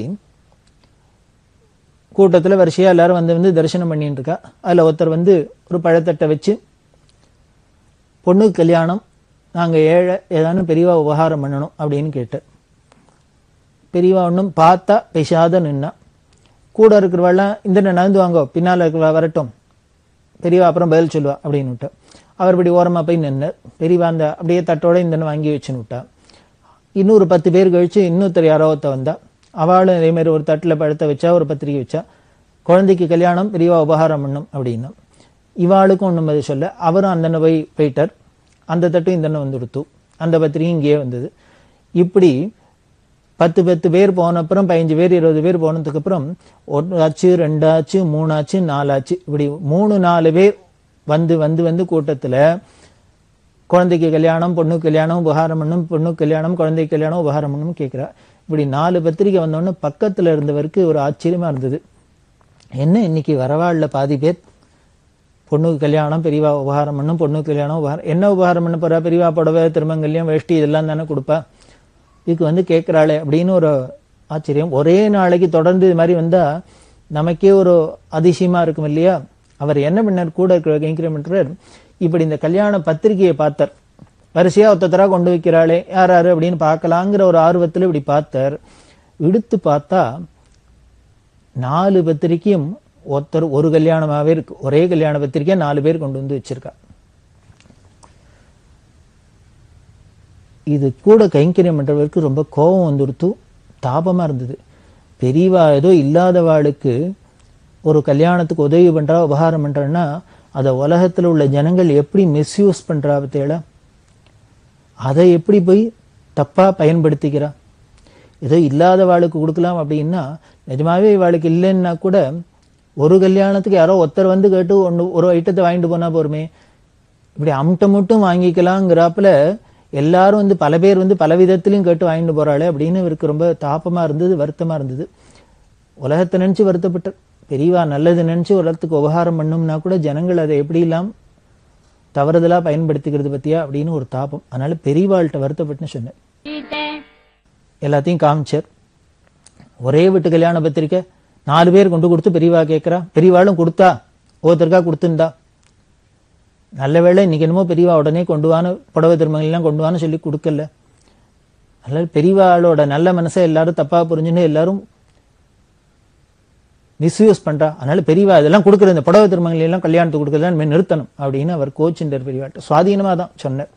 கூட்டத்துல வரிசையா எல்லாரும் வந்து வந்து தரிசனம் பண்ணிட்டு இருக்கா அதுல ஒருத்தர் வந்து ஒரு பழத்தட்டை வச்சு பொண்ணுக்கு கல்யாணம் நாங்க ஏழை ஏதானும் பெரியவா உபகாரம் பண்ணணும் அப்படின்னு கேட்டேன் பெரியவா ஒன்றும் பார்த்தா பேசாத நின்னா கூட இருக்கிறவெல்லாம் இந்த நடந்து வாங்கோ பின்னால இருக்கிறவ வரட்டும் பெரியவா அப்புறம் பதில் சொல்லுவா அப்படின்னு விட்டா அவர் இப்படி ஓரமா போய் நின்னார் பெரியவா அந்த அப்படியே தட்டோட இந்த வாங்கி வச்சுன்னு விட்டா இன்னொரு பத்து பேர் கழிச்சு இன்னொருத்தர் யாரோ ஒருத்த வந்தா அவளும் இதே மாதிரி ஒரு தட்டுல பழத்தை வச்சா ஒரு பத்திரிக்கை வச்சா குழந்தைக்கு கல்யாணம் பெரியவா உபகாரம் பண்ணும் அப்படின்னா இவாளுக்கும் ஒண்ணும் பதில் சொல்ல அவரும் அந்த போய் போயிட்டார் அந்த தட்டும் இந்த வந்து கொடுத்து அந்த பத்திரிக்கை இங்கேயே வந்தது இப்படி பத்து பத்து பேர் போன அப்புறம் பதினஞ்சு பேர் இருபது பேர் போனதுக்கு அப்புறம் ஒன்று ஆச்சு ரெண்டாச்சு மூணாச்சு நாலாச்சு இப்படி மூணு நாலு பேர் வந்து வந்து வந்து கூட்டத்துல குழந்தைக்கு கல்யாணம் பொண்ணுக்கு கல்யாணம் உபகாரம் பண்ணும் பொண்ணுக்கு கல்யாணம் குழந்தைக்கு கல்யாணம் உபகாரம் பண்ணும் கேட்கிறா இப்படி நாலு பத்திரிக்கை வந்தோடனே பக்கத்துல இருந்தவருக்கு ஒரு ஆச்சரியமா இருந்தது என்ன இன்னைக்கு வரவாள்ல பாதி பேர் பொண்ணுக்கு கல்யாணம் பெரியவா உபகாரம் பண்ணும் பொண்ணுக்கு கல்யாணம் உபகாரம் என்ன உபகாரம் பண்ண போறா பெரியவா புடவை திருமங்கல்யம் வேஷ்டி இதெல்லாம் தானே கொடுப்பா இதுக்கு வந்து கேட்கிறாளே அப்படின்னு ஒரு ஆச்சரியம் ஒரே நாளைக்கு தொடர்ந்து இது மாதிரி வந்தா நமக்கே ஒரு அதிசயமா இருக்கும் இல்லையா அவர் என்ன பண்ணார் கூட இருக்கிற கைங்கிரமன்றர் இப்படி இந்த கல்யாண பத்திரிகையை பார்த்தார் வரிசையா ஒருத்தரா கொண்டு வைக்கிறாளே யார் யாரு அப்படின்னு பார்க்கலாங்கிற ஒரு ஆர்வத்துல இப்படி பார்த்தார் எடுத்து பார்த்தா நாலு பத்திரிக்கையும் ஒருத்தர் ஒரு கல்யாணமாவே இருக்கு ஒரே கல்யாண பத்திரிக்கை நாலு பேர் கொண்டு வந்து வச்சிருக்கா இது கூட கைங்கரியம் பண்றவருக்கு ரொம்ப கோபம் வந்துடுத்து தாபமா இருந்தது பெரியவா ஏதோ இல்லாதவாளுக்கு ஒரு கல்யாணத்துக்கு உதவி பண்றா உபகாரம் பண்றான்னா அதை உலகத்துல உள்ள ஜனங்கள் எப்படி மிஸ்யூஸ் பண்றா பத்தியல அதை எப்படி போய் தப்பா பயன்படுத்திக்கிறா ஏதோ இல்லாத வாளுக்கு கொடுக்கலாம் அப்படின்னா நிஜமாவே இவாளுக்கு இல்லைன்னா கூட ஒரு கல்யாணத்துக்கு யாரோ ஒருத்தர் வந்து கேட்டு ஒன்று ஒரு ஐட்டத்தை வாங்கிட்டு போனா போருமே இப்படி அம்ட்ட மட்டும் வாங்கிக்கலாங்கிறாப்புல எல்லாரும் வந்து பல பேர் வந்து பல விதத்திலையும் கேட்டு வாங்கிட்டு போறாளே அப்படின்னு இவருக்கு ரொம்ப தாபமா இருந்தது வருத்தமா இருந்தது உலகத்தை நினைச்சு வருத்தப்பட்டார் பெரியவா நல்லது நினைச்சு உலகத்துக்கு உபகாரம் பண்ணும்னா கூட ஜனங்கள் அதை எப்படி எல்லாம் தவறுதலா பயன்படுத்திக்கிறது பத்தியா அப்படின்னு ஒரு தாபம் அதனால பெரியவாள்கிட்ட வருத்தப்பட்டுன்னு சொன்னேன் எல்லாத்தையும் காமிச்சார் ஒரே வீட்டு கல்யாண பத்திரிக்கை நாலு பேர் கொண்டு கொடுத்து பெரியவா கேட்கிறா பெரியவாளும் கொடுத்தா ஒவ்வொருத்தருக்கா கொடுத்துருந்தா நல்ல வேளை இன்னைக்கு என்னமோ பெரியவா உடனே கொண்டு வான்னு புடவை திருமங்கலாம் கொண்டு வான்னு சொல்லி கொடுக்கல அதனால பெரியவாளோட நல்ல மனசை எல்லாரும் தப்பா புரிஞ்சுன்னு எல்லாரும் மிஸ்யூஸ் பண்றா அதனால பெரியவா இதெல்லாம் கொடுக்குற இந்த புடவை திருமங்கலம் எல்லாம் கல்யாணத்துக்கு கொடுக்கறதா இனிமே நிறுத்தணும் அப்படின்னு அவர் கோச்சுட்டார் பெரியவாட்ட சுவாதீனமா தான் சொன்னார்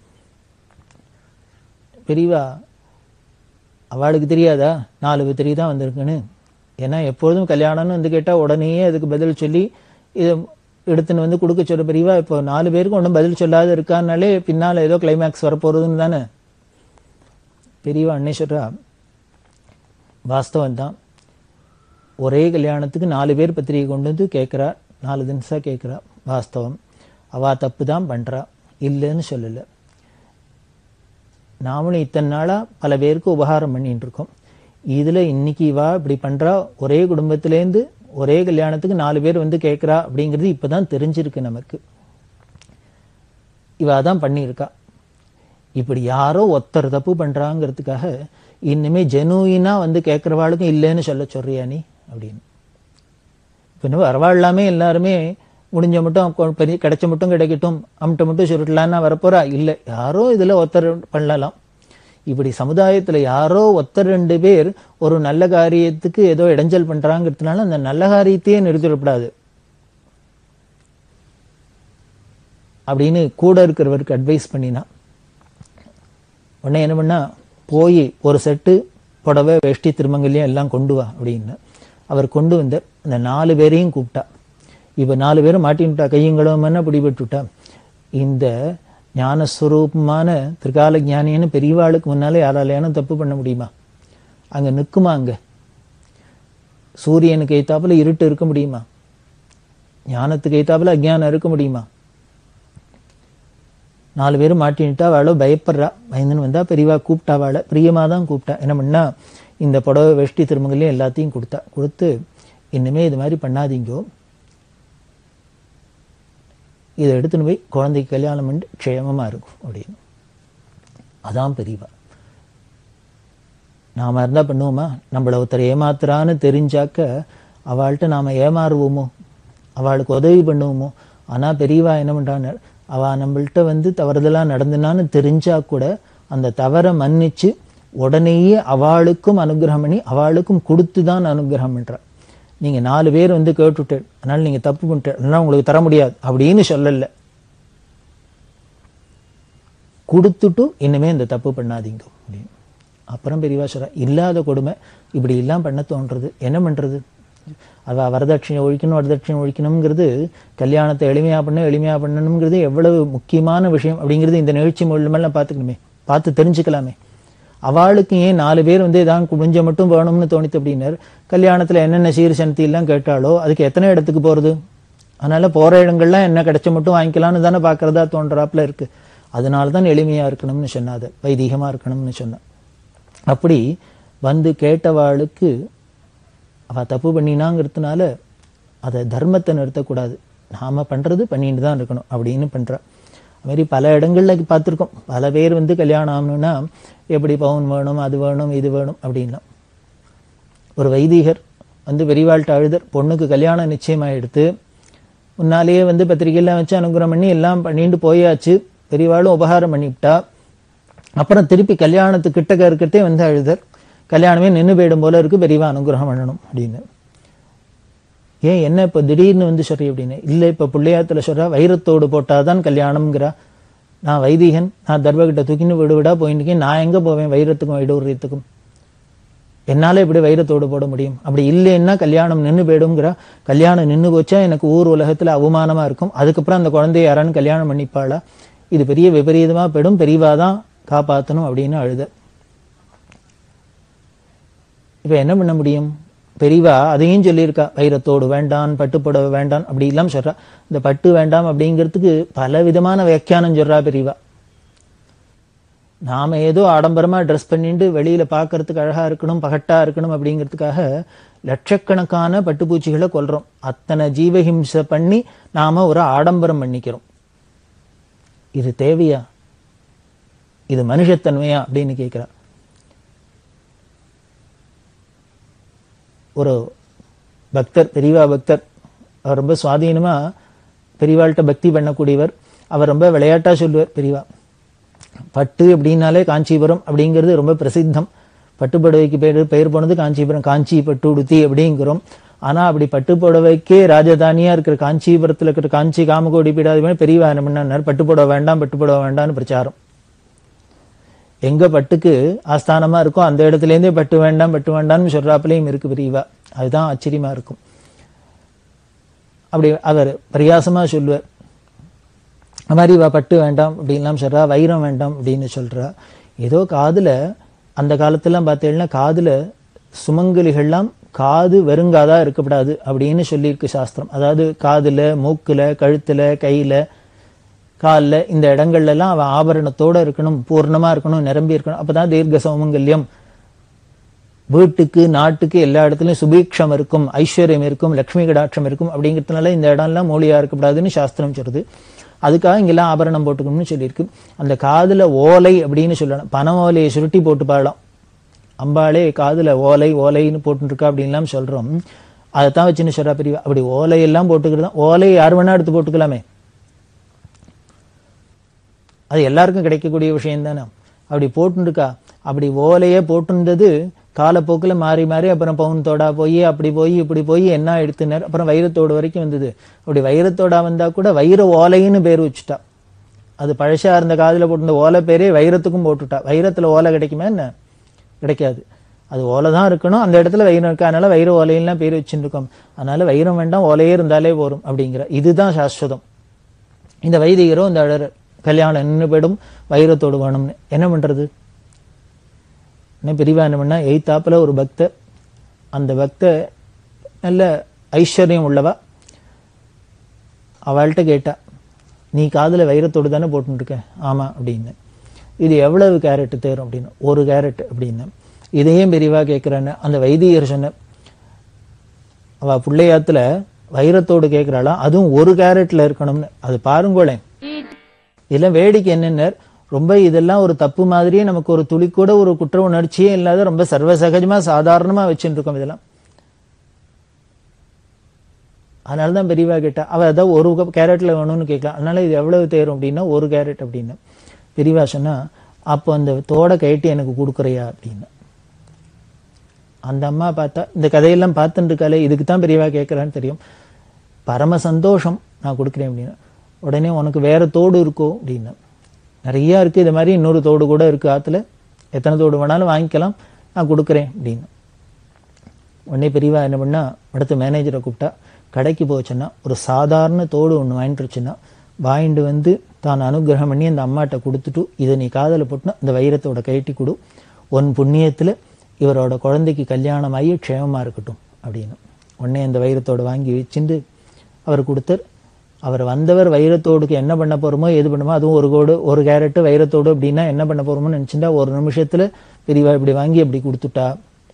பெரியவா அவளுக்கு தெரியாதா நாலு பேர் தான் வந்திருக்குன்னு ஏன்னா எப்பொழுதும் கல்யாணம்னு வந்து கேட்டா உடனேயே அதுக்கு பதில் சொல்லி இது எடுத்துன்னு வந்து கொடுக்க சொல்ற பெரியவா இப்போ நாலு பேருக்கு ஒன்றும் பதில் சொல்லாத இருக்கான்னாலே பின்னால ஏதோ கிளைமேக்ஸ் வரப்போறதுன்னு தானே பெரியவா அன்னை சொல்றா வாஸ்தவம் தான் ஒரே கல்யாணத்துக்கு நாலு பேர் பத்திரிகை கொண்டு வந்து கேட்குறா நாலு தினசா கேட்குறா வாஸ்தவம் அவா தப்பு தான் பண்றா இல்லைன்னு சொல்லல நாமளும் இத்தனை நாளா பல பேருக்கு உபகாரம் பண்ணிட்டு இருக்கோம் இதுல இன்னைக்கு இவா இப்படி பண்றா ஒரே குடும்பத்திலேருந்து ஒரே கல்யாணத்துக்கு நாலு பேர் வந்து கேட்கறா அப்படிங்கிறது இப்பதான் தெரிஞ்சிருக்கு நமக்கு இவா தான் பண்ணியிருக்கா இப்படி யாரோ ஒருத்தர் தப்பு பண்றாங்கிறதுக்காக இனிமே ஜெனுயினா வந்து கேட்கறவாளுக்கும் இல்லைன்னு சொல்ல சொல்றியா நீ அப்படின்னு இப்ப இன்னும் வரவாழ்லாமே எல்லாருமே முடிஞ்ச மட்டும் கொ- பெரிய கிடைச்ச மட்டும் கிடைக்கட்டும் அம்ட்ட மட்டும் சுருட்டலான்னா வரப்போறா இல்லை யாரோ இதுல ஒருத்தர் பண்ணலாம் இப்படி சமுதாயத்துல யாரோ ஒருத்தர் ரெண்டு பேர் ஒரு நல்ல காரியத்துக்கு ஏதோ இடைஞ்சல் பண்றாங்கிறதுனால அந்த நல்ல காரியத்தையே நிறுத்திடக்கூடாது அப்படின்னு கூட இருக்கிறவருக்கு அட்வைஸ் பண்ணினா உடனே என்ன பண்ணா போய் ஒரு செட்டு புடவை வேஷ்டி திருமங்கல்யம் எல்லாம் கொண்டு வா அப்படின்னு அவர் கொண்டு வந்தார் அந்த நாலு பேரையும் கூப்பிட்டா இப்ப நாலு பேரும் மாட்டின்ட்டா கையங்களும் பிடிபட்டுட்டா இந்த ஞானஸ்வரூபமான திரிகால ஞானின்னு பெரியவாளுக்கு முன்னாலே யாராலையானும் தப்பு பண்ண முடியுமா அங்க நிக்குமா அங்க சூரியனுக்கு எய்த்தாப்புல இருட்டு இருக்க முடியுமா ஞானத்துக்கு எய்த்தாப்புல அஜ்ஞானம் இருக்க முடியுமா நாலு பேரும் மாட்டின்ட்டா அவளோ பயப்படுறா பயந்துன்னு வந்தா பெரியவா கூப்பிட்டா அவளை பிரியமா தான் கூப்பிட்டா என்ன பண்ணா இந்த புடவை வெஷ்டி திருமங்கலையும் எல்லாத்தையும் கொடுத்தா கொடுத்து இனிமே இது மாதிரி பண்ணாதீங்கோ இதை எடுத்துன்னு போய் குழந்தைக்கு கல்யாணம் பண்ணி க்ஷேமமா இருக்கும் அப்படின்னு அதான் பெரியவா நாம இருந்தா பண்ணுவோமா நம்மள ஒருத்தர் ஏமாத்துறான்னு தெரிஞ்சாக்க அவள்கிட்ட நாம ஏமாறுவோமோ அவளுக்கு உதவி பண்ணுவோமோ ஆனா பெரியவா என்ன பண்றான்னு அவ நம்மள்ட்ட வந்து தவறுதலா நடந்துனான்னு தெரிஞ்சா கூட அந்த தவறை மன்னிச்சு உடனேயே அவளுக்கும் அனுகிரகம் பண்ணி அவளுக்கும் கொடுத்து தான் அனுகிரகம் பண்றா நீங்க நாலு பேர் வந்து கேட்டுட்டு அதனால நீங்க தப்பு பண்ணிட்டு அதனால உங்களுக்கு தர முடியாது அப்படின்னு சொல்லல கொடுத்துட்டு இனிமே இந்த தப்பு பண்ணாதீங்க அப்படின்னு அப்புறம் பெரியவா சொல்றா இல்லாத கொடுமை இப்படி எல்லாம் பண்ண தோன்றது என்ன பண்றது அவ வரதட்சணை ஒழிக்கணும் வரதட்சணை ஒழிக்கணுங்கிறது கல்யாணத்தை எளிமையா பண்ண எளிமையா பண்ணணுங்கிறது எவ்வளவு முக்கியமான விஷயம் அப்படிங்கிறது இந்த நிகழ்ச்சி மூலமெல்லாம் பார்த்துக்கணுமே பார்த்து தெரிஞ்சுக்கலாமே அவளுக்கு ஏன் நாலு பேர் வந்து ஏதாவது குடிஞ்ச மட்டும் வேணும்னு தோணித்து அப்படின்னார் கல்யாணத்துல என்னென்ன சீர் சனத்தி எல்லாம் கேட்டாலோ அதுக்கு எத்தனை இடத்துக்கு போறது அதனால போற இடங்கள்லாம் என்ன கிடைச்ச மட்டும் வாங்கிக்கலாம்னு தானே பாக்குறதா தோன்றாப்புல இருக்கு அதனால தான் எளிமையா இருக்கணும்னு சொன்னாது வைதீகமா இருக்கணும்னு சொன்னா அப்படி வந்து கேட்டவாளுக்கு அவ தப்பு பண்ணினாங்கிறதுனால அதை தர்மத்தை நிறுத்தக்கூடாது நாம பண்றது பண்ணிட்டு தான் இருக்கணும் அப்படின்னு பண்றா அது மாதிரி பல இடங்கள்ல பார்த்துருக்கோம் பல பேர் வந்து கல்யாணம் ஆகணும்னா எப்படி பவுன் வேணும் அது வேணும் இது வேணும் அப்படின்லாம் ஒரு வைதிகர் வந்து பெரியவாழ்கிட்ட அழுதர் பொண்ணுக்கு கல்யாணம் நிச்சயமாயிடுத்து முன்னாலேயே வந்து பத்திரிகையெல்லாம் வச்சு அனுகிரகம் பண்ணி எல்லாம் பண்ணிட்டு போயாச்சு பெரியவாளும் உபகாரம் பண்ணிவிட்டா அப்புறம் திருப்பி கல்யாணத்துக்கு கிட்டக்க இருக்கிறதே வந்து அழுதர் கல்யாணமே நின்று போயிடும் போல இருக்கு பெரியவா அனுகிரகம் பண்ணணும் அப்படின்னு ஏன் என்ன இப்ப திடீர்னு வந்து சொல்றீ அப்படின்னு இல்லை இப்ப பிள்ளையாத்துல சொல்றா வைரத்தோடு போட்டாதான் கல்யாணம்ங்கிறா நான் வைதிகன் நான் தர்பகிட்ட தூக்கின்னு விடு விடா போயிட்டு நான் எங்க போவேன் வைரத்துக்கும் வைடூரியத்துக்கும் என்னால இப்படி வைரத்தோடு போட முடியும் அப்படி இல்லைன்னா கல்யாணம் நின்று போயிடும்ங்கிறா கல்யாணம் நின்று போச்சா எனக்கு ஊர் உலகத்துல அவமானமா இருக்கும் அதுக்கப்புறம் அந்த குழந்தைய யாரான்னு கல்யாணம் பண்ணிப்பாளா இது பெரிய விபரீதமா போயிடும் பெரியவா தான் காப்பாத்தணும் அப்படின்னு அழுத இப்ப என்ன பண்ண முடியும் பெரியவா அதையும் சொல்லியிருக்கா வைரத்தோடு வேண்டாம் பட்டுப்புடவை வேண்டாம் அப்படி இல்லாம சொல்றா இந்த பட்டு வேண்டாம் அப்படிங்கிறதுக்கு பல விதமான வியாக்கியானம் சொல்றா பெரியவா நாம ஏதோ ஆடம்பரமா ட்ரெஸ் பண்ணிட்டு வெளியில பார்க்கறதுக்கு அழகா இருக்கணும் பகட்டா இருக்கணும் அப்படிங்கிறதுக்காக லட்சக்கணக்கான பட்டுப்பூச்சிகளை கொல்றோம் அத்தனை ஜீவஹிம்சை பண்ணி நாம ஒரு ஆடம்பரம் பண்ணிக்கிறோம் இது தேவையா இது மனுஷத்தன்மையா அப்படின்னு கேட்கிறா ஒரு பக்தர் பெரியவா பக்தர் அவர் ரொம்ப சுவாதீனமா பெரியவாள்கிட்ட பக்தி பண்ணக்கூடியவர் அவர் ரொம்ப விளையாட்டா சொல்லுவார் பெரியவா பட்டு அப்படின்னாலே காஞ்சிபுரம் அப்படிங்கிறது ரொம்ப பிரசித்தம் பட்டு புடவைக்கு பேர் பெயர் போனது காஞ்சிபுரம் காஞ்சி பட்டு உடுத்தி அப்படிங்கிறோம் ஆனா அப்படி பட்டு புடவைக்கே ராஜதானியா இருக்கிற காஞ்சிபுரத்துல இருக்கிற காஞ்சி காமகோடி பீடாதிபதி பெரியவா என்ன பண்ணார் பட்டு புடவை வேண்டாம் பட்டு புடவை வேண்டாம்னு பிரச்சாரம் எங்க பட்டுக்கு ஆஸ்தானமா இருக்கோ அந்த இடத்துல இருந்தே பட்டு வேண்டாம் பட்டு வேண்டாம்னு சொல்றாப்புலையும் இருக்கு பெரியவா அதுதான் ஆச்சரியமா இருக்கும் அப்படி அவர் பரியாசமா சொல்லுவார் அது மாதிரி இவ பட்டு வேண்டாம் அப்படின்லாம் சொல்றா வைரம் வேண்டாம் அப்படின்னு சொல்றா ஏதோ காதுல அந்த காலத்துலாம் பார்த்தீங்கன்னா காதுல சுமங்கலிகள்லாம் காது வெறுங்காதா இருக்கக்கூடாது அப்படின்னு சொல்லியிருக்கு சாஸ்திரம் அதாவது காதுல மூக்குல கழுத்துல கையில கால்ல இந்த இடங்கள்ல எல்லாம் அவன் ஆபரணத்தோட இருக்கணும் பூர்ணமா இருக்கணும் நிரம்பி இருக்கணும் அப்பதான் தீர்க்க சௌமங்கல்யம் வீட்டுக்கு நாட்டுக்கு எல்லா இடத்துலயும் சுபீக்ஷம் இருக்கும் ஐஸ்வர்யம் இருக்கும் லக்ஷ்மி கடாட்சம் இருக்கும் அப்படிங்கிறதுனால இந்த இடம்லாம் மூலியா இருக்கக்கூடாதுன்னு சாஸ்திரம் சொல்றது அதுக்காக இங்கெல்லாம் ஆபரணம் போட்டுக்கணும்னு சொல்லியிருக்கு அந்த காதுல ஓலை அப்படின்னு சொல்லணும் பனை ஓலையை சுருட்டி போட்டு பாடலாம் அம்பாளே காதுல ஓலை ஓலைன்னு போட்டுருக்கா அப்படின்லாம் சொல்றோம் அதைத்தான் வச்சுன்னு சொல்றா பெரியவா அப்படி ஓலையெல்லாம் போட்டுக்கிறது ஓலை யார் வேணா எடுத்து போட்டுக்கலாமே அது எல்லாருக்கும் கிடைக்கக்கூடிய விஷயம் தானே அப்படி போட்டுருக்கா அப்படி ஓலையே போட்டிருந்தது காலப்போக்கில் மாறி மாறி அப்புறம் பவுன் தோடா போய் அப்படி போய் இப்படி போய் என்ன எடுத்துனர் அப்புறம் வைரத்தோடு வரைக்கும் வந்தது அப்படி வைரத்தோடா வந்தா கூட வைர ஓலைன்னு பேர் வச்சுட்டா அது பழசா இருந்த காதுல போட்டிருந்த ஓலை பேரே வைரத்துக்கும் போட்டுட்டா வைரத்துல ஓலை கிடைக்குமா என்ன கிடைக்காது அது ஓலை தான் இருக்கணும் அந்த இடத்துல வைரம் இருக்கா அதனால வைர ஓலையெல்லாம் பேர் வச்சுட்டு இருக்கோம் அதனால வைரம் வேண்டாம் ஓலையே இருந்தாலே போரும் அப்படிங்கிற இதுதான் சாஸ்வதம் இந்த வைதிகரோ இந்த அழற கல்யாணம் நின்று போயிடும் வைரத்தோடு வேணும்னு என்ன பண்றது என்ன பெரியவா என்ன பண்ணா எய்த்தாப்புல ஒரு பக்தர் அந்த பக்தர் நல்ல ஐஸ்வர்யம் உள்ளவா அவள்கிட்ட கேட்டா நீ காதுல வைரத்தோடு தானே போட்டுருக்க ஆமா அப்படின்னு இது எவ்வளவு கேரட் தேரும் அப்படின்னு ஒரு கேரட் அப்படின்னு இதையும் பெரியவா கேட்கிறான்னு அந்த வைத்தியர் சொன்ன அவ பிள்ளையாத்துல வைரத்தோடு கேட்கிறாளா அதுவும் ஒரு கேரட்ல இருக்கணும்னு அது பாருங்களேன் இதெல்லாம் வேடிக்கை என்னன்னர் ரொம்ப இதெல்லாம் ஒரு தப்பு மாதிரியே நமக்கு ஒரு துளி கூட ஒரு குற்ற உணர்ச்சியே இல்லாத ரொம்ப சர்வசகஜமா சாதாரணமா வச்சுட்டு இருக்கோம் இதெல்லாம் அதனால தான் பெரியவா கேட்டா அவ அதான் ஒரு கேரட்ல வேணும்னு கேட்கலாம் அதனால இது எவ்வளவு தேரும் அப்படின்னா ஒரு கேரட் அப்படின்னு பெரியவா சொன்னா அப்போ அந்த தோடை கட்டி எனக்கு கொடுக்குறியா அப்படின்னு அந்த அம்மா பார்த்தா இந்த கதையெல்லாம் பார்த்துட்டு இருக்காளே இதுக்கு தான் பெரியவா கேட்கறான்னு தெரியும் பரம சந்தோஷம் நான் கொடுக்குறேன் அப்படின்னு உடனே உனக்கு வேற தோடு இருக்கோ அப்படின்னு நிறைய இருக்கு இது மாதிரி இன்னொரு தோடு கூட இருக்கு ஆத்துல எத்தனை தோடு வேணாலும் வாங்கிக்கலாம் நான் கொடுக்குறேன் அப்படின்னு உடனே பெரியவா என்ன பண்ணா அடுத்த மேனேஜரை கூப்பிட்டா கடைக்கு போச்சுன்னா ஒரு சாதாரண தோடு ஒன்று வாங்கிட்டு வச்சுன்னா வாங்கிட்டு வந்து தான் அனுகிரகம் பண்ணி அந்த அம்மாட்ட கொடுத்துட்டு இதை நீ காதல போட்டுனா இந்த வைரத்தோட கைட்டி கொடு உன் புண்ணியத்துல இவரோட குழந்தைக்கு கல்யாணம் ஆகி க்ஷேமமா இருக்கட்டும் அப்படின்னு உடனே அந்த வைரத்தோட வாங்கி வச்சுட்டு அவர் கொடுத்தார் அவர் வந்தவர் வைரத்தோடுக்கு என்ன பண்ண போறோமோ எது பண்ணுமோ அதுவும் ஒரு கோடு ஒரு கேரட்டு வைரத்தோடு அப்படின்னா என்ன பண்ண போறோமோன்னு நினைச்சுட்டா ஒரு நிமிஷத்துல பெரியவா இப்படி வாங்கி அப்படி கொடுத்துட்டா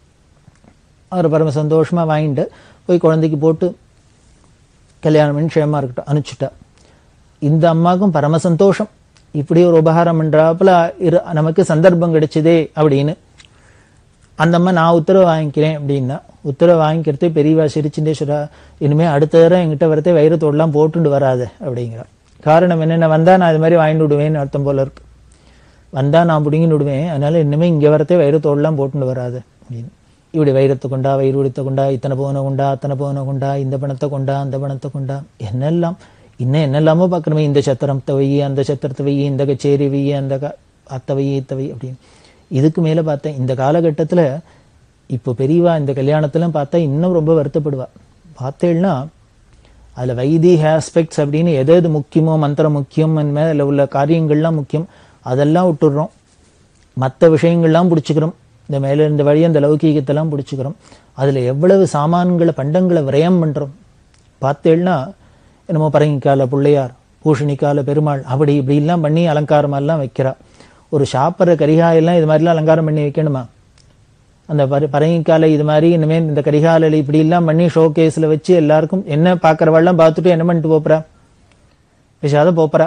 அவர் பரம சந்தோஷமா வாங்கிட்டு போய் குழந்தைக்கு போட்டு கல்யாணம் பண்ணி க்ஷேமா இருக்கட்டும் அனுப்பிச்சுட்டா இந்த அம்மாவுக்கும் பரம சந்தோஷம் இப்படி ஒரு உபகாரம் பண்றாப்புல இரு நமக்கு சந்தர்ப்பம் கிடைச்சதே அப்படின்னு அந்த அம்மா நான் உத்தரவு வாங்கிக்கிறேன் அப்படின்னா உத்தரவு வாங்கிக்கிறதே பெரியவா சிரிச்சுட்டே சொல்றா இனிமே அடுத்த தடவை என்கிட்ட வரதே வைரத்தோடலாம் போட்டுட்டு வராது அப்படிங்கிறா காரணம் என்னென்ன வந்தா நான் இது மாதிரி வாங்கிட்டு விடுவேன்னு அர்த்தம் போல இருக்கு வந்தா நான் பிடிங்கிட்டு விடுவேன் அதனால இனிமே இங்க வரதே வைரத்தோடலாம் போட்டுட்டு வராது அப்படின்னு இப்படி வைரத்தை கொண்டா வயிறு உடித்த கொண்டா இத்தனை பவுனை கொண்டா அத்தனை பவுனை கொண்டா இந்த பணத்தை கொண்டா அந்த பணத்தை கொண்டா என்னெல்லாம் இன்னும் என்னெல்லாமோ பார்க்கணுமே இந்த சத்திரத்தை வை அந்த சத்திரத்தை வை இந்த கச்சேரி வை அந்த க- அத்தை வை இத்த வை அப்படின்னு இதுக்கு மேல பார்த்தேன் இந்த காலகட்டத்துல இப்போ பெரியவா இந்த கல்யாணத்தெல்லாம் பார்த்தா இன்னும் ரொம்ப வருத்தப்படுவா பார்த்தேன்னா அதுல வைதீக ஆஸ்பெக்ட்ஸ் அப்படின்னு எது எது முக்கியமோ மந்திரம் முக்கியம் மேல உள்ள காரியங்கள்லாம் முக்கியம் அதெல்லாம் விட்டுடுறோம் மற்ற விஷயங்கள்லாம் பிடிச்சிக்கிறோம் இந்த மேல இந்த வழி அந்த லௌகீகத்தெல்லாம் பிடிச்சிக்கிறோம் அதுல எவ்வளவு சாமான்களை பண்டங்களை விரயம் பண்றோம் பார்த்தேன்னா என்னமோ பரங்கிக்கால பிள்ளையார் பூஷணிக்கால பெருமாள் அப்படி இப்படி எல்லாம் பண்ணி அலங்காரமெல்லாம் வைக்கிறா ஒரு சாப்பிட்ற கரிகாயெல்லாம் இது மாதிரிலாம் அலங்காரம் பண்ணி வைக்கணுமா அந்த பர பரங்கிக்கால இது மாதிரி இனிமேல் இந்த கரிகாலில் இப்படி எல்லாம் பண்ணி ஷோ கேஸ்ல வச்சு எல்லாருக்கும் என்ன பார்க்கறவெல்லாம் பார்த்துட்டு என்ன பண்ணிட்டு போப்புறா விஷாத போப்புறா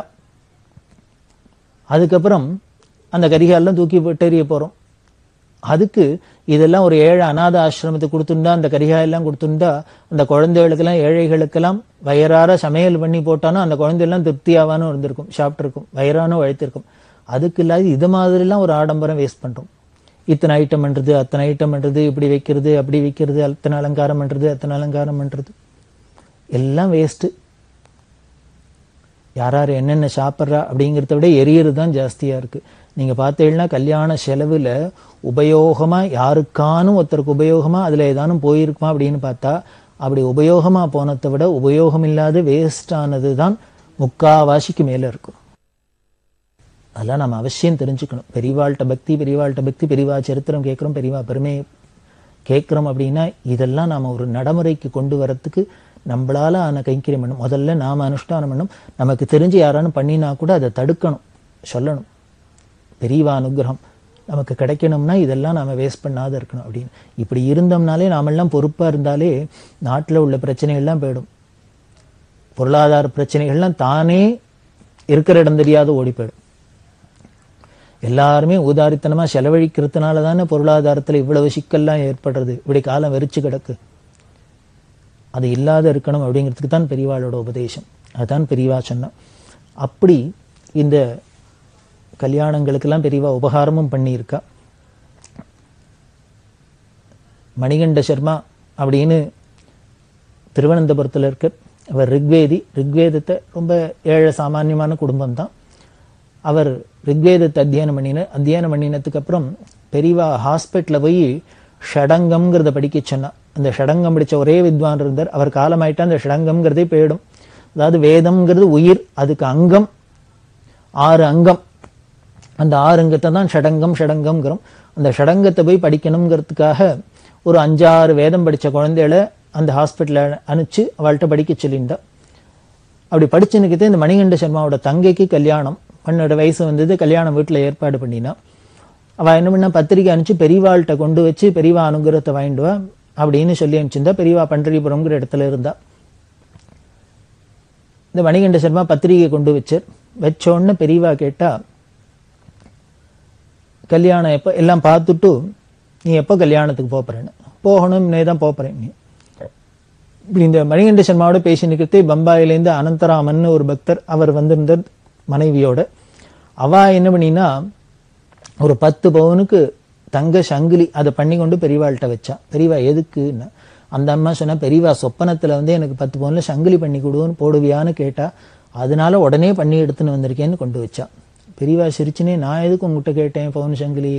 அதுக்கப்புறம் அந்த கரிகாலெல்லாம் தூக்கி போட்டெறிய போறோம் அதுக்கு இதெல்லாம் ஒரு ஏழை அநாத ஆசிரமத்துக்கு கொடுத்துருந்தா அந்த கரிகாயெல்லாம் கொடுத்துருந்தா அந்த குழந்தைகளுக்கெல்லாம் ஏழைகளுக்கெல்லாம் வயறார சமையல் பண்ணி போட்டானோ அந்த குழந்தையெல்லாம் திருப்தியாவானும் இருந்திருக்கும் சாப்பிட்டிருக்கும் வயறானும் வழித்திருக்கும் அதுக்கு இல்லாத இது மாதிரிலாம் ஒரு ஆடம்பரம் வேஸ்ட் பண்றோம் இத்தனை ஐட்டம் பண்றது அத்தனை ஐட்டம் பண்றது இப்படி வைக்கிறது அப்படி வைக்கிறது அத்தனை அலங்காரம் பண்றது அத்தனை அலங்காரம் பண்றது எல்லாம் வேஸ்ட் யார் யார் என்னென்ன சாப்பிட்றா அப்படிங்கிறத விட எரியறது தான் ஜாஸ்தியா இருக்கு நீங்க பார்த்தீங்கன்னா கல்யாண செலவுல உபயோகமா யாருக்கானும் ஒருத்தருக்கு உபயோகமா அதுல ஏதானும் போயிருக்குமா அப்படின்னு பார்த்தா அப்படி உபயோகமா போனதை விட உபயோகம் இல்லாத வேஸ்ட் ஆனது தான் முக்காவாசிக்கு மேல இருக்கும் அதெல்லாம் நம்ம அவசியம் தெரிஞ்சுக்கணும் பெரியவாள்கிட்ட பக்தி பெரியவாள்கிட்ட பக்தி பெரியவா சரித்திரம் கேட்குறோம் பெரியவா பெருமை கேட்குறோம் அப்படின்னா இதெல்லாம் நாம ஒரு நடைமுறைக்கு கொண்டு வரத்துக்கு நம்மளால ஆன கைங்கரியம் பண்ணும் முதல்ல நாம அனுஷ்டானம் பண்ணும் நமக்கு தெரிஞ்சு யாரானும் பண்ணினா கூட அதை தடுக்கணும் சொல்லணும் பெரியவா அனுகிரகம் நமக்கு கிடைக்கணும்னா இதெல்லாம் நாம வேஸ்ட் பண்ணாத இருக்கணும் அப்படின்னு இப்படி இருந்தோம்னாலே நாமெல்லாம் பொறுப்பா இருந்தாலே நாட்டுல உள்ள பிரச்சனைகள்லாம் போயிடும் பொருளாதார பிரச்சனைகள்லாம் தானே இருக்கிற இடம் தெரியாத ஓடி போயிடும் எல்லாருமே உதாரித்தனமா செலவழிக்கிறதுனால தானே பொருளாதாரத்துல இவ்வளவு சிக்கல்லாம் ஏற்படுறது இப்படி காலம் வெறிச்சு கிடக்கு அது இல்லாத இருக்கணும் அப்படிங்கிறதுக்கு தான் பெரியவாளோட உபதேசம் அதுதான் பெரியவா சொன்னா அப்படி இந்த கல்யாணங்களுக்கெல்லாம் பெரியவா உபகாரமும் பண்ணியிருக்கா மணிகண்ட சர்மா அப்படின்னு திருவனந்தபுரத்துல இருக்க அவர் ரிக்வேதி ரிக்வேதத்தை ரொம்ப ஏழை சாமானியமான குடும்பம் தான் அவர் ரிக்வேதத்தை அத்தியனம் பண்ணின அத்தியனம் பண்ணினதுக்கு அப்புறம் பெரியவா ஹாஸ்பிட்டல்ல போய் ஷடங்கம்ங்கிறத படிக்க சொன்னா அந்த ஷடங்கம் படிச்ச ஒரே வித்வான் இருந்தார் அவர் காலமாயிட்டா அந்த ஷடங்கம்ங்கிறதே போயிடும் அதாவது வேதம்ங்கிறது உயிர் அதுக்கு அங்கம் ஆறு அங்கம் அந்த ஆறு அங்கத்தை தான் ஷடங்கம் ஷடங்கம்ங்கிறோம் அந்த ஷடங்கத்தை போய் படிக்கணுங்கிறதுக்காக ஒரு அஞ்சாறு வேதம் படிச்ச குழந்தைகளை அந்த ஹாஸ்பிட்டல்ல அனுப்பிச்சு அவள்கிட்ட படிக்க சொல்லியிருந்தா அப்படி படிச்சுனுக்கிட்டே இந்த மணிகண்ட சர்மாவோட தங்கைக்கு கல்யாணம் பன்னெண்டு வயசு வந்தது கல்யாணம் வீட்டுல ஏற்பாடு பண்ணினா அவ என்ன பண்ணா பத்திரிக்கை அனுப்பிச்சு பெரியவாள்கிட்ட கொண்டு வச்சு பெரியவா அனுகிரகத்தை வாங்கிட்டு வா அப்படின்னு சொல்லி அனுப்பிச்சிருந்தா பெரியவா பண்டரிபுரம்ங்கிற இடத்துல இருந்தா இந்த மணிகண்ட சர்மா பத்திரிகை கொண்டு வச்சார் வச்ச உடனே பெரியவா கேட்டா கல்யாணம் எப்போ எல்லாம் பார்த்துட்டு நீ எப்போ கல்யாணத்துக்கு போப் போறேன்னு போகணும் நீ தான் போப் போறேன் நீ இப்படி இந்த மணிகண்ட சர்மாவோட பேசி நிற்கிறதே பம்பாயிலேருந்து அனந்தராமன் ஒரு பக்தர் அவர் வந்திருந்தார் மனைவியோட அவ என்ன பண்ணினா ஒரு பத்து பவுனுக்கு தங்க சங்கிலி அதை பண்ணி கொண்டு பெரியவாள்கிட்ட வச்சா பெரியவா எதுக்குன்னு அந்த அம்மா சொன்னா பெரியவா சொப்பனத்துல வந்து எனக்கு பத்து பவுன்ல சங்கிலி பண்ணி கொடுன்னு போடுவியான்னு கேட்டா அதனால உடனே பண்ணி எடுத்துன்னு வந்திருக்கேன்னு கொண்டு வச்சா பெரியவா சிரிச்சுனே நான் எதுக்கு உங்ககிட்ட கேட்டேன் பவுன் சங்கிலி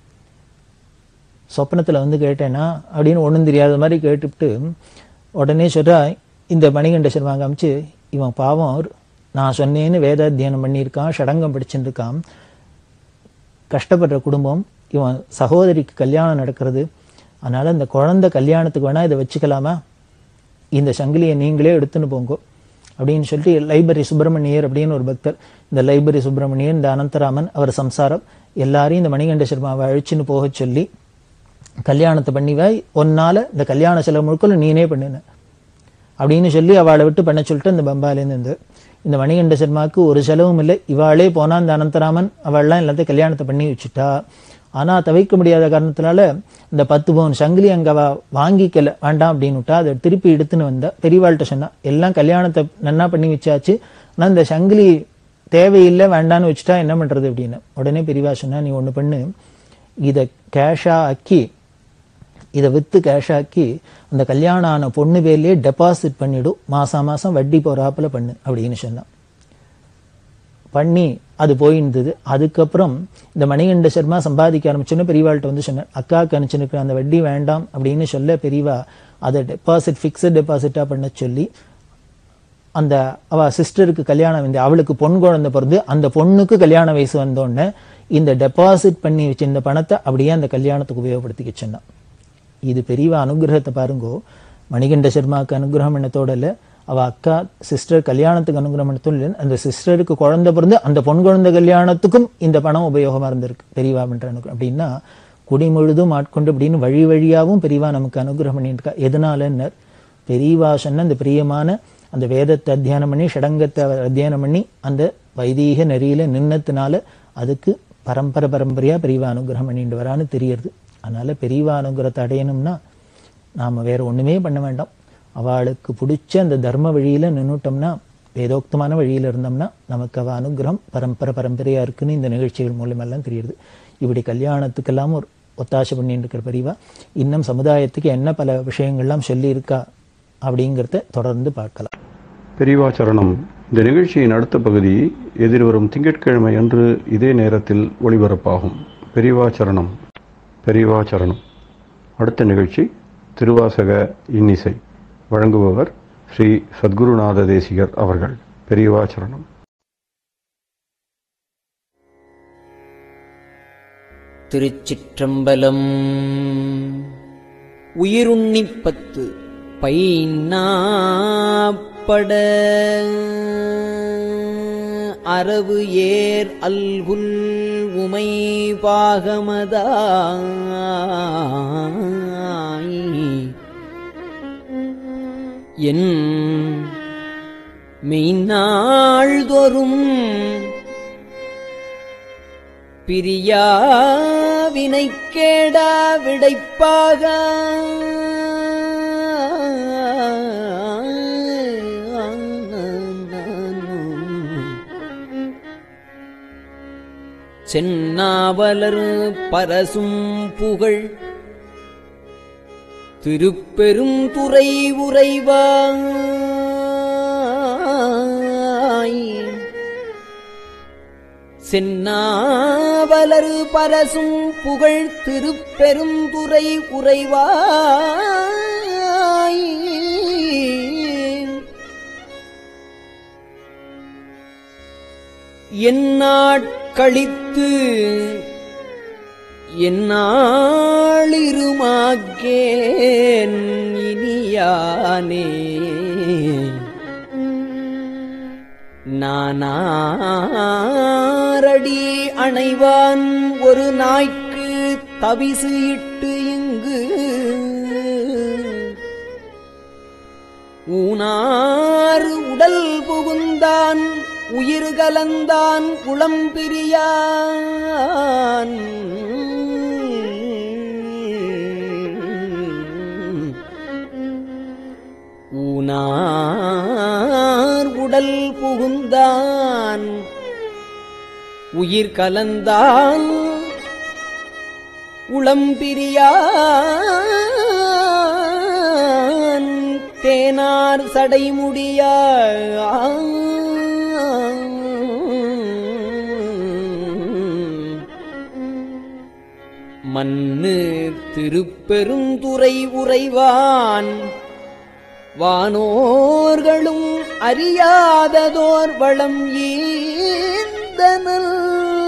சொப்னத்துல வந்து கேட்டேனா அப்படின்னு ஒண்ணும் தெரியாத மாதிரி கேட்டுவிட்டு உடனே சொல்றா இந்த மணிகண்ட சர்மா காமிச்சு இவன் பாவம் அவர் நான் சொன்னேன்னு வேதாத்தியானம் பண்ணியிருக்கான் ஷடங்கம் படிச்சுட்டு இருக்கான் கஷ்டப்படுற குடும்பம் இவன் சகோதரிக்கு கல்யாணம் நடக்கிறது அதனால இந்த குழந்தை கல்யாணத்துக்கு வேணா இதை வச்சுக்கலாமா இந்த சங்கிலியை நீங்களே எடுத்துன்னு போங்கோ அப்படின்னு சொல்லிட்டு லைப்ரரி சுப்பிரமணியர் அப்படின்னு ஒரு பக்தர் இந்த லைப்ரரி சுப்பிரமணியர் இந்த அனந்தராமன் அவர் சம்சாரம் எல்லாரையும் இந்த மணிகண்ட சர்மாவை அழிச்சுன்னு போக சொல்லி கல்யாணத்தை பண்ணிவை ஒன்னால இந்த கல்யாண செலவு முழுக்கல நீனே பண்ணுன அப்படின்னு சொல்லி அவளை விட்டு பண்ண சொல்லிட்டு இந்த பம்பாலேருந்து இருந்து இந்த மணிகண்ட சர்மாவுக்கு ஒரு செலவும் இல்லை இவாளே போனா இந்த அனந்தராமன் அவள்லாம் எல்லாத்தையும் கல்யாணத்தை பண்ணி வச்சுட்டா ஆனா தவிர்க்க முடியாத காரணத்தினால இந்த பத்து பவுன் சங்கிலி அங்க அவ வாங்கிக்கல வேண்டாம் அப்படின்னு விட்டா அதை திருப்பி எடுத்துன்னு வந்தா பெரியவாள்கிட்ட சொன்னா எல்லாம் கல்யாணத்தை நன்னா பண்ணி வச்சாச்சு ஆனா இந்த சங்கிலி தேவையில்லை வேண்டான்னு வச்சுட்டா என்ன பண்றது அப்படின்னு உடனே பெரியவா சொன்னா நீ ஒண்ணு பண்ணு இதை கேஷா ஆக்கி இதை வித்து கேஷ் ஆக்கி அந்த கல்யாணம் ஆன பொண்ணு பேர்லயே டெபாசிட் பண்ணிடும் மாசம் மாசம் வட்டி போறாப்புல பண்ணு அப்படின்னு சொன்னான் பண்ணி அது போயிருந்தது அதுக்கப்புறம் இந்த மணிகண்ட சர்மா சம்பாதிக்க ஆரம்பிச்சோன்னு பெரியவாள்கிட்ட வந்து சொன்னேன் அக்காவுக்கு அனுப்பிச்சுருக்கிற அந்த வட்டி வேண்டாம் அப்படின்னு சொல்ல பெரியவா அதை டெபாசிட் ஃபிக்ஸட் டெபாசிட்டா பண்ண சொல்லி அந்த அவ சிஸ்டருக்கு கல்யாணம் வந்து அவளுக்கு பொன் குழந்தை பிறந்து அந்த பொண்ணுக்கு கல்யாண வயசு வந்தோடனே இந்த டெபாசிட் பண்ணி வச்சிருந்த பணத்தை அப்படியே அந்த கல்யாணத்துக்கு உபயோகப்படுத்திக்க சொன்னான் இது பெரியவா அனுகிரகத்தை பாருங்கோ மணிகண்ட சர்மாவுக்கு அனுகிரகம் பண்ணத்தோட இல்ல அவ அக்கா சிஸ்டர் கல்யாணத்துக்கு அனுகிரகம் பண்ணத்தோட இல்ல அந்த சிஸ்டருக்கு குழந்தை பிறந்து அந்த பொன் குழந்தை கல்யாணத்துக்கும் இந்த பணம் உபயோகமா இருந்திருக்கு பெரியவா பண்ற அனுகிரகம் அப்படின்னா குடி முழுதும் ஆட்கொண்டு அப்படின்னு வழி வழியாவும் பெரியவா நமக்கு அனுகிரகம் பண்ணிட்டு இருக்கா எதனாலன்னர் பெரியவா சொன்ன அந்த பிரியமான அந்த வேதத்தை அத்தியானம் பண்ணி ஷடங்கத்தை அத்தியானம் பண்ணி அந்த வைதீக நெறியில நின்னதுனால அதுக்கு பரம்பரை பரம்பரையா பெரியவா அனுகிரகம் பண்ணிட்டு வரான்னு தெரியறது அதனால பெரியவா அனுகிரகத்தை அடையணும்னா நாம வேற ஒண்ணுமே பண்ண வேண்டாம் அவளுக்கு பிடிச்ச அந்த தர்ம வழியில நின்னுட்டோம்னா வேதோக்தமான வழியில இருந்தோம்னா நமக்கு அவ அனுகிரகம் பரம்பரை பரம்பரையா இருக்குன்னு இந்த நிகழ்ச்சிகள் மூலமெல்லாம் தெரியுது இப்படி கல்யாணத்துக்கெல்லாம் ஒரு ஒத்தாசை பண்ணிட்டு இருக்கிற பெரியவா இன்னும் சமுதாயத்துக்கு என்ன பல விஷயங்கள்லாம் சொல்லி இருக்கா அப்படிங்கிறத தொடர்ந்து பார்க்கலாம் பெரியவாச்சரணம் இந்த நிகழ்ச்சியின் அடுத்த பகுதி எதிர்வரும் திங்கட்கிழமை அன்று இதே நேரத்தில் ஒளிபரப்பாகும் பெரியவாச்சரணம் பெரியவாச்சரணம் அடுத்த நிகழ்ச்சி திருவாசக இன்னிசை வழங்குபவர் ஸ்ரீ சத்குருநாத தேசிகர் அவர்கள் பெரியவாச்சரணம் திருச்சிற்றம்பலம் உயிருண்ணிப்பத்து பைநாப்பட அரவு ஏர் அல்குல் உமை பாகமதாய் என் மெய்நாள்தோறும் பிரியாவினை கேடா விடைப்பாக சென்னாவலர் பரசும் புகழ் திருப்பெரும் துறை உறைவாய் சென்னாவலரு பரசும் புகழ் திருப்பெருந்துறை உறைவாய் எந்நாட்களித்து எந்நாளிருமாக்கேன் இனியானே நானாரடி அணைவான் ஒரு நாய்க்கு தவிசு இட்டு இங்கு ஊனாறு உடல் புகுந்தான் உயிர் கலந்தான் குளம் பிரியான் உயிர் கலந்தான் உளம்பிரியான் தேனார் சடைமுடியா மண்ணு திருப்பெருந்துறை உறைவான் வானோர்களும் அறியாததோர் வளம் ஈந்தனல்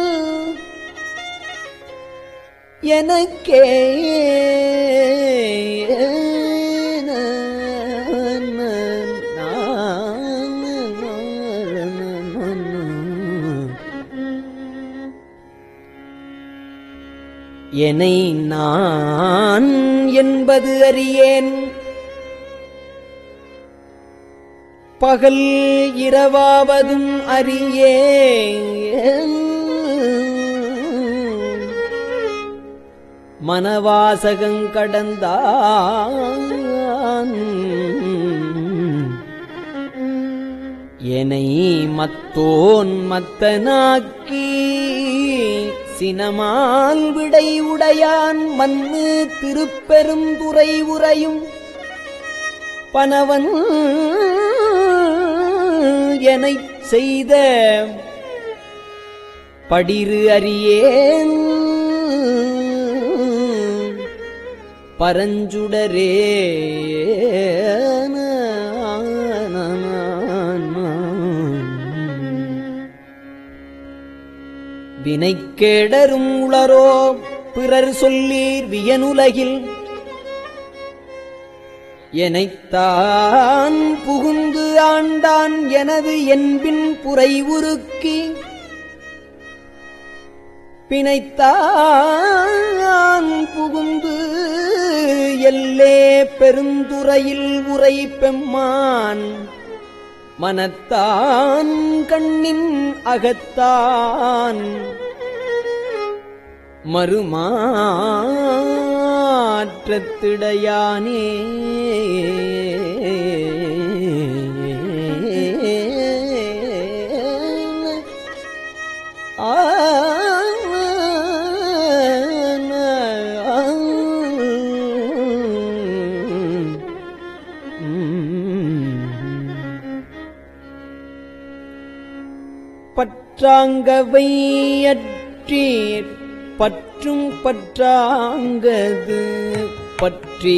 எனக்கே என்னை நான் என்பது அறியேன் பகல் இரவாவதும் அறியேன் மனவாசகங்கடந்தான் என்னை மத்தோன் மத்தனாக்கி சினமால் விடை உடையான் மண்ணு திருப்பெரும் துறை உறையும் பனவன் எனச் செய்த படிரு அறியேன் பரஞ்சுடரே வினைக்கேடரும் உளரோ பிறர் சொல்லீர் வியனுலகில் எனைத்தான் புகுந்து ஆண்டான் எனது என்பின் புரை உருக்கி பிணைத்தான் புகுந்து எல்லே பெருந்துறையில் உரை பெம்மான் மனத்தான் கண்ணின் அகத்தான் மறுமாற்றத்திடையானே பற்றாங்கவையற்றீர் பற்றும் பற்றாங்கது பற்றி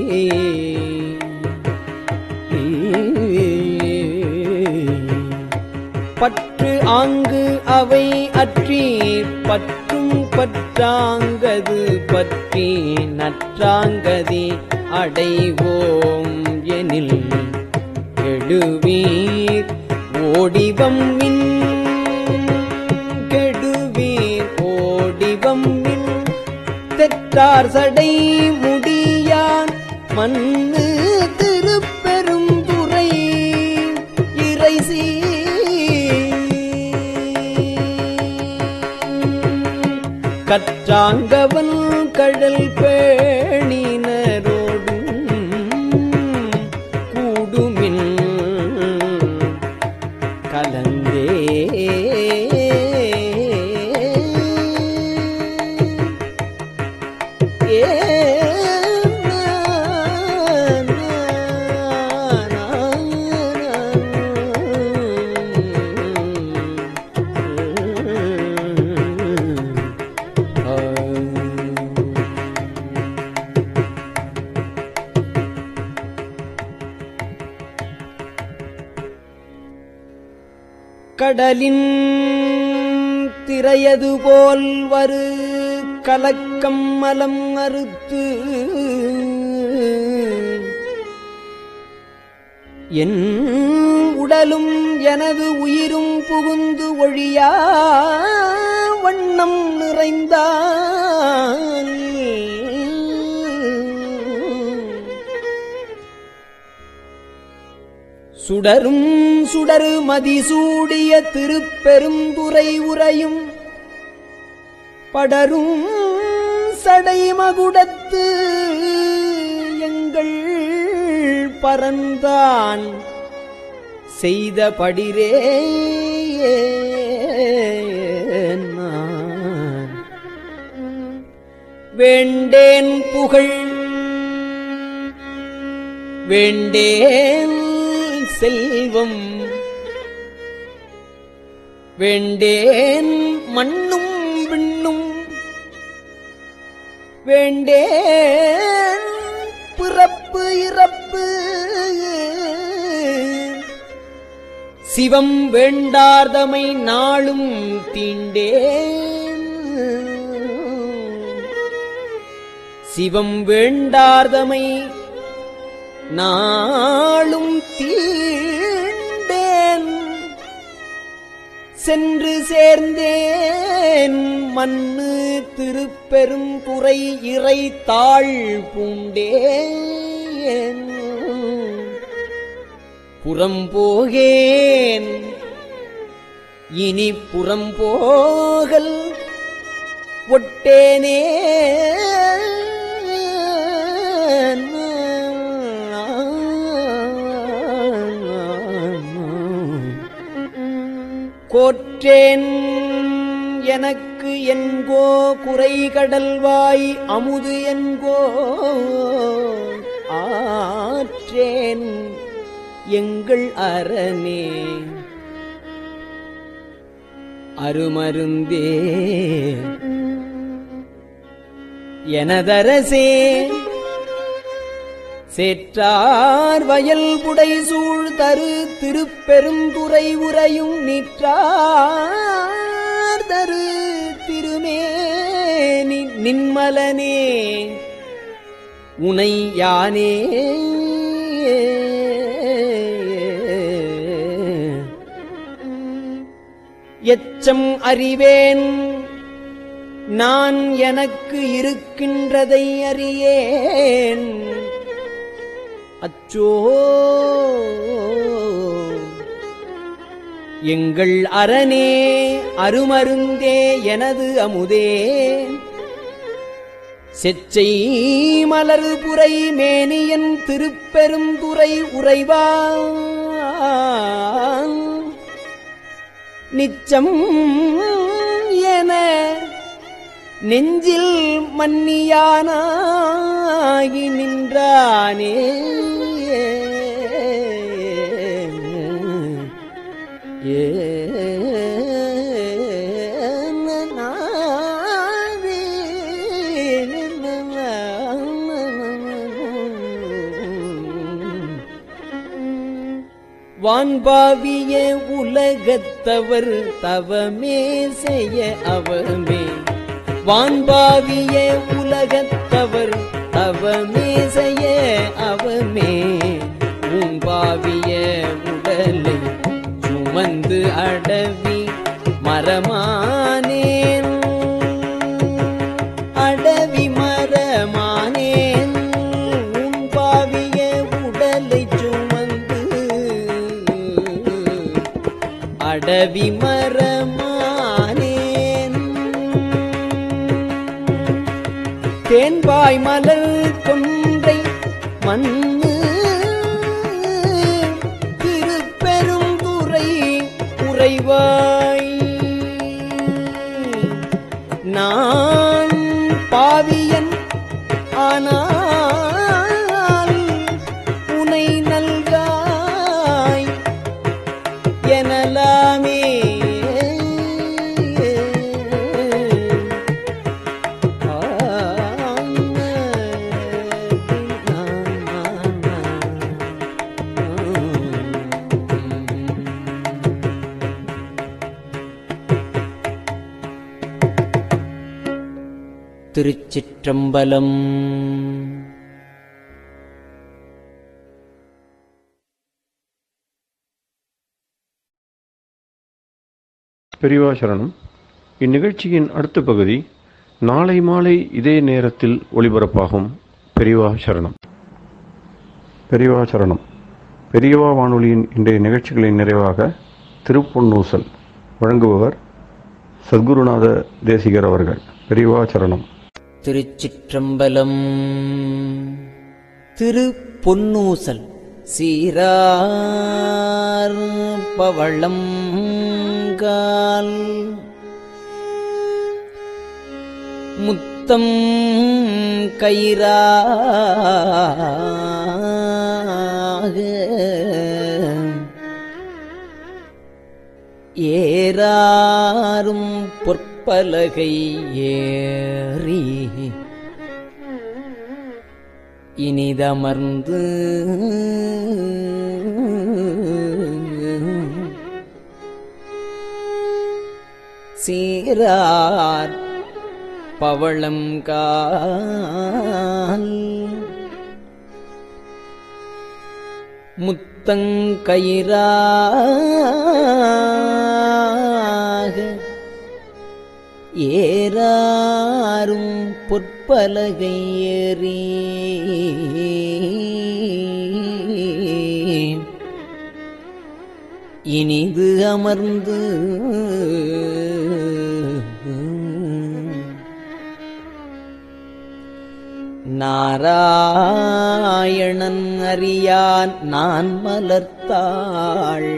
பற்று ஆங்கு அவை அற்றீர் பற்றும் பற்றாங்கது பற்றி நற்றாங்கதி அடைவோம் எனில் எழுவீர் ஓடிவம் மின் கெடுவீர் ஓடிவம் மின் தெற்றார் சடை முடியான் மண்ணு திருப்பெரும் துறை இறைசி கற்றாங்கவன் கடல் பேணினரோடும் கூடுமின் கலந்தே ஏ கடலின் திரையது போல் வரு கலக்கம் மலம் அறுத்து என் உடலும் எனது உயிரும் புகுந்து ஒழியா வண்ணம் நிறைந்தான் சுடரும் சுடரு மதிசூடிய திருப்பெருந்துரை உரையும் படரும் சடைமகுடத்து எங்கள் பரந்தான் செய்த படிரே வேண்டேன் புகழ் வேண்டேன் செல்வம் வேண்டேன் மண்ணும் விண்ணும் வேண்டேன் பிறப்பு இறப்பு சிவம் வேண்டார்தமை நாளும் தீண்டேன் சிவம் வேண்டார்தமை நாளும் தீண்டேன் சென்று சேர்ந்தேன் மண்ணு திருப்பெரும் குறை இறை தாழ் பூண்டேன் புறம் போகேன் இனி புறம் போகல் ஒட்டேனே கோற்றேன் எனக்கு என்கோ குறை கடல்வாய் அமுது என்கோ ஆற்றேன் எங்கள் அரணே அருமருந்தே எனதரசே சேற்றார் வயல் புடை சூழ் தரு திருப்பெருந்துறை உரையும் நிற்றார் தரு திருமேனி நின்மலனே உனை யானே எச்சம் அறிவேன் நான் எனக்கு இருக்கின்றதை அறியேன் அச்சோ எங்கள் அரணே அருமருந்தே எனது அமுதே செச்சை மலர் புரை மேனியன் திருப்பெருந்துறை உறைவா நிச்சம் என நெஞ்சில் மன்னியானாகி நின்றானே ஏ வான்பாவிய உலகத்தவர் தவமே செய்ய அவமே வான்பாவிய உலகத்தவர் தவமே செய்ய அவமே ஊன்பாவிய உடலை சுமந்து அடவி மரமானேன் அடவி மரமானேன் ஊன்பாவிய உடலை சுமந்து அடவி மரமானேன் தேன்பாய் மலர் கொன்றை மண்ணு திருப்பெருந்துறை உறைவாய் நான் பாவியன் ஆனால் உனை நல்காய் எனலாமே திருச்சிற்றம்பலம் பெரியவா சரணம் இந்நிகழ்ச்சியின் அடுத்த பகுதி நாளை மாலை இதே நேரத்தில் ஒளிபரப்பாகும் பெரியவா சரணம் பெரியவா சரணம் பெரியவா வானொலியின் இன்றைய நிகழ்ச்சிகளின் நிறைவாக திருப்பொன்னூசல் வழங்குபவர் சத்குருநாத தேசிகர் அவர்கள் பெரியவா சரணம் திருச்சிற்றம்பலம் திரு பொன்னூசல் சீரார் பவளம் கால் முத்தம் ஏறாரும் பொற்பலகை ஏறி இனிதமர்ந்து சீரார் பவளம் கால் முத்தங்கயிறாக ஏறாரும் பொற்பலகை ஏறி இனிது அமர்ந்து நாராயணன் அறியான் நான் மலர்த்தாள்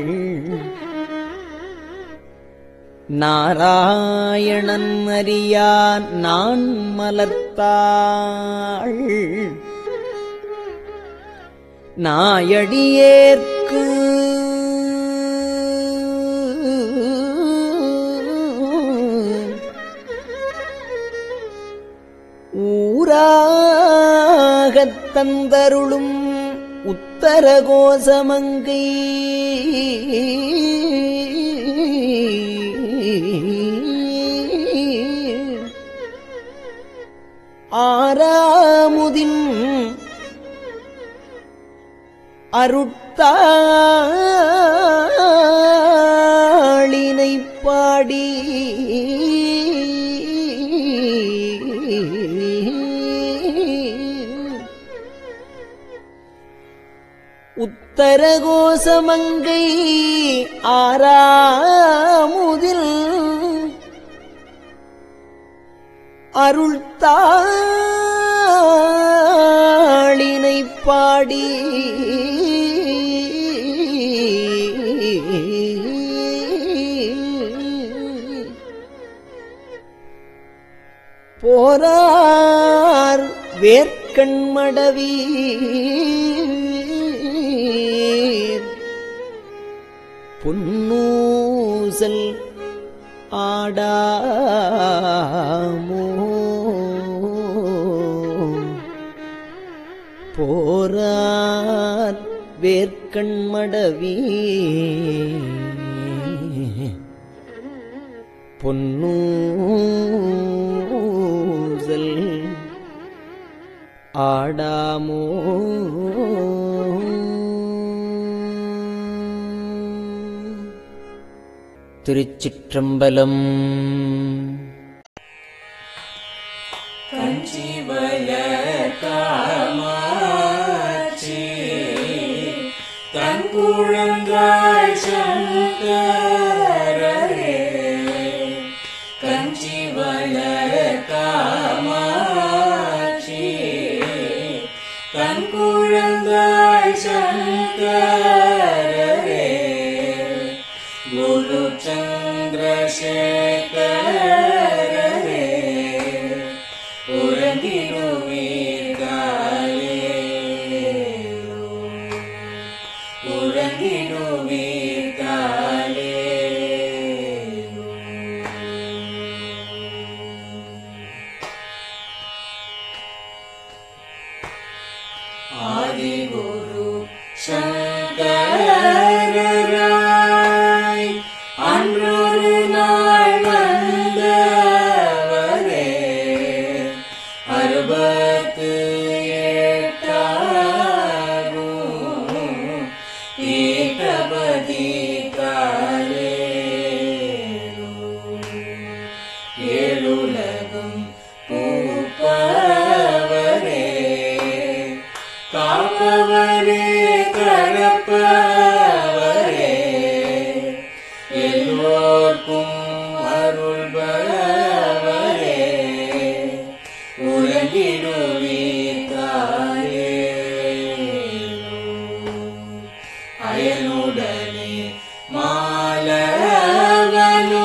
நாராயணன் அறியான் நான் மலர்த்தாள் நாயடியேற்கு ஊராகத் தந்தருளும் உத்தர கோசமங்கை ஆறாமுதின் அருட்தாளினை பாடி உத்தரகோசமங்கை ஆறாமுதில் அருள்தாளினை பாடி போரார் வேர்க்கண்மடவி புன்னூசல் ஆடாமோ போரார் வேர்க்கண்மடவி பொன்னூசல் ஆடாமோ திருச்சிற்றம்பலம்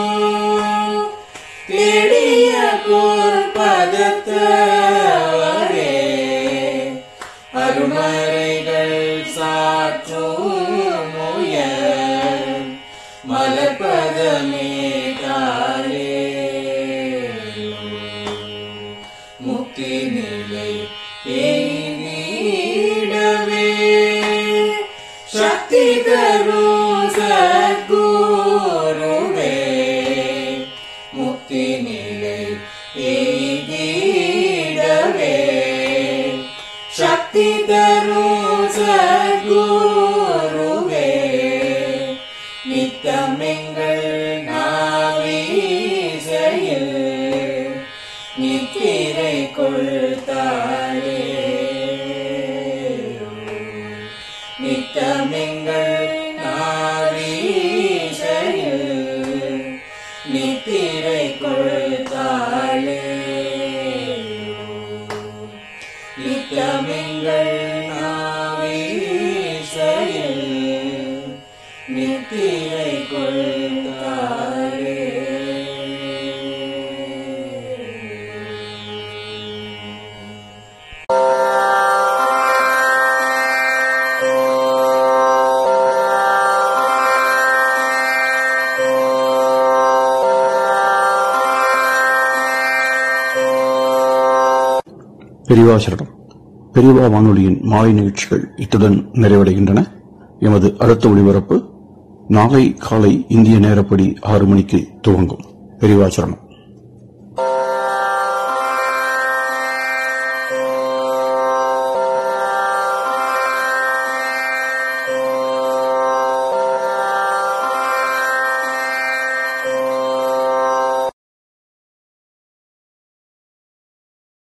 தேடிய போர் பதத்தவரே அருமறைகள் சாற்றும் உயர் மலர்பதமே தாரே முக்தி நிலை எய்திடவே சக்தி தரும் சத்குருவே முக்தி நிலை எய்திடவே சக்தி தரும் சத்குருவே நித்தமெங்கள் நாவீசையில் நித்திரை கொள்தாரே நித்தமெங்கள் நாவீசையில் நித்திரை கொள்தாளே நித்தமெங்கள் நாவீசையில் நித்திரை கொள்தாளே பெரிவாசரணம் பெரியவா வானொலியின் மாலை நிகழ்ச்சிகள் இத்துடன் நிறைவடைகின்றன எமது அடுத்த ஒளிபரப்பு நாளை காலை இந்திய நேரப்படி ஆறு மணிக்கு துவங்கும் பெரிவாச்சரணம்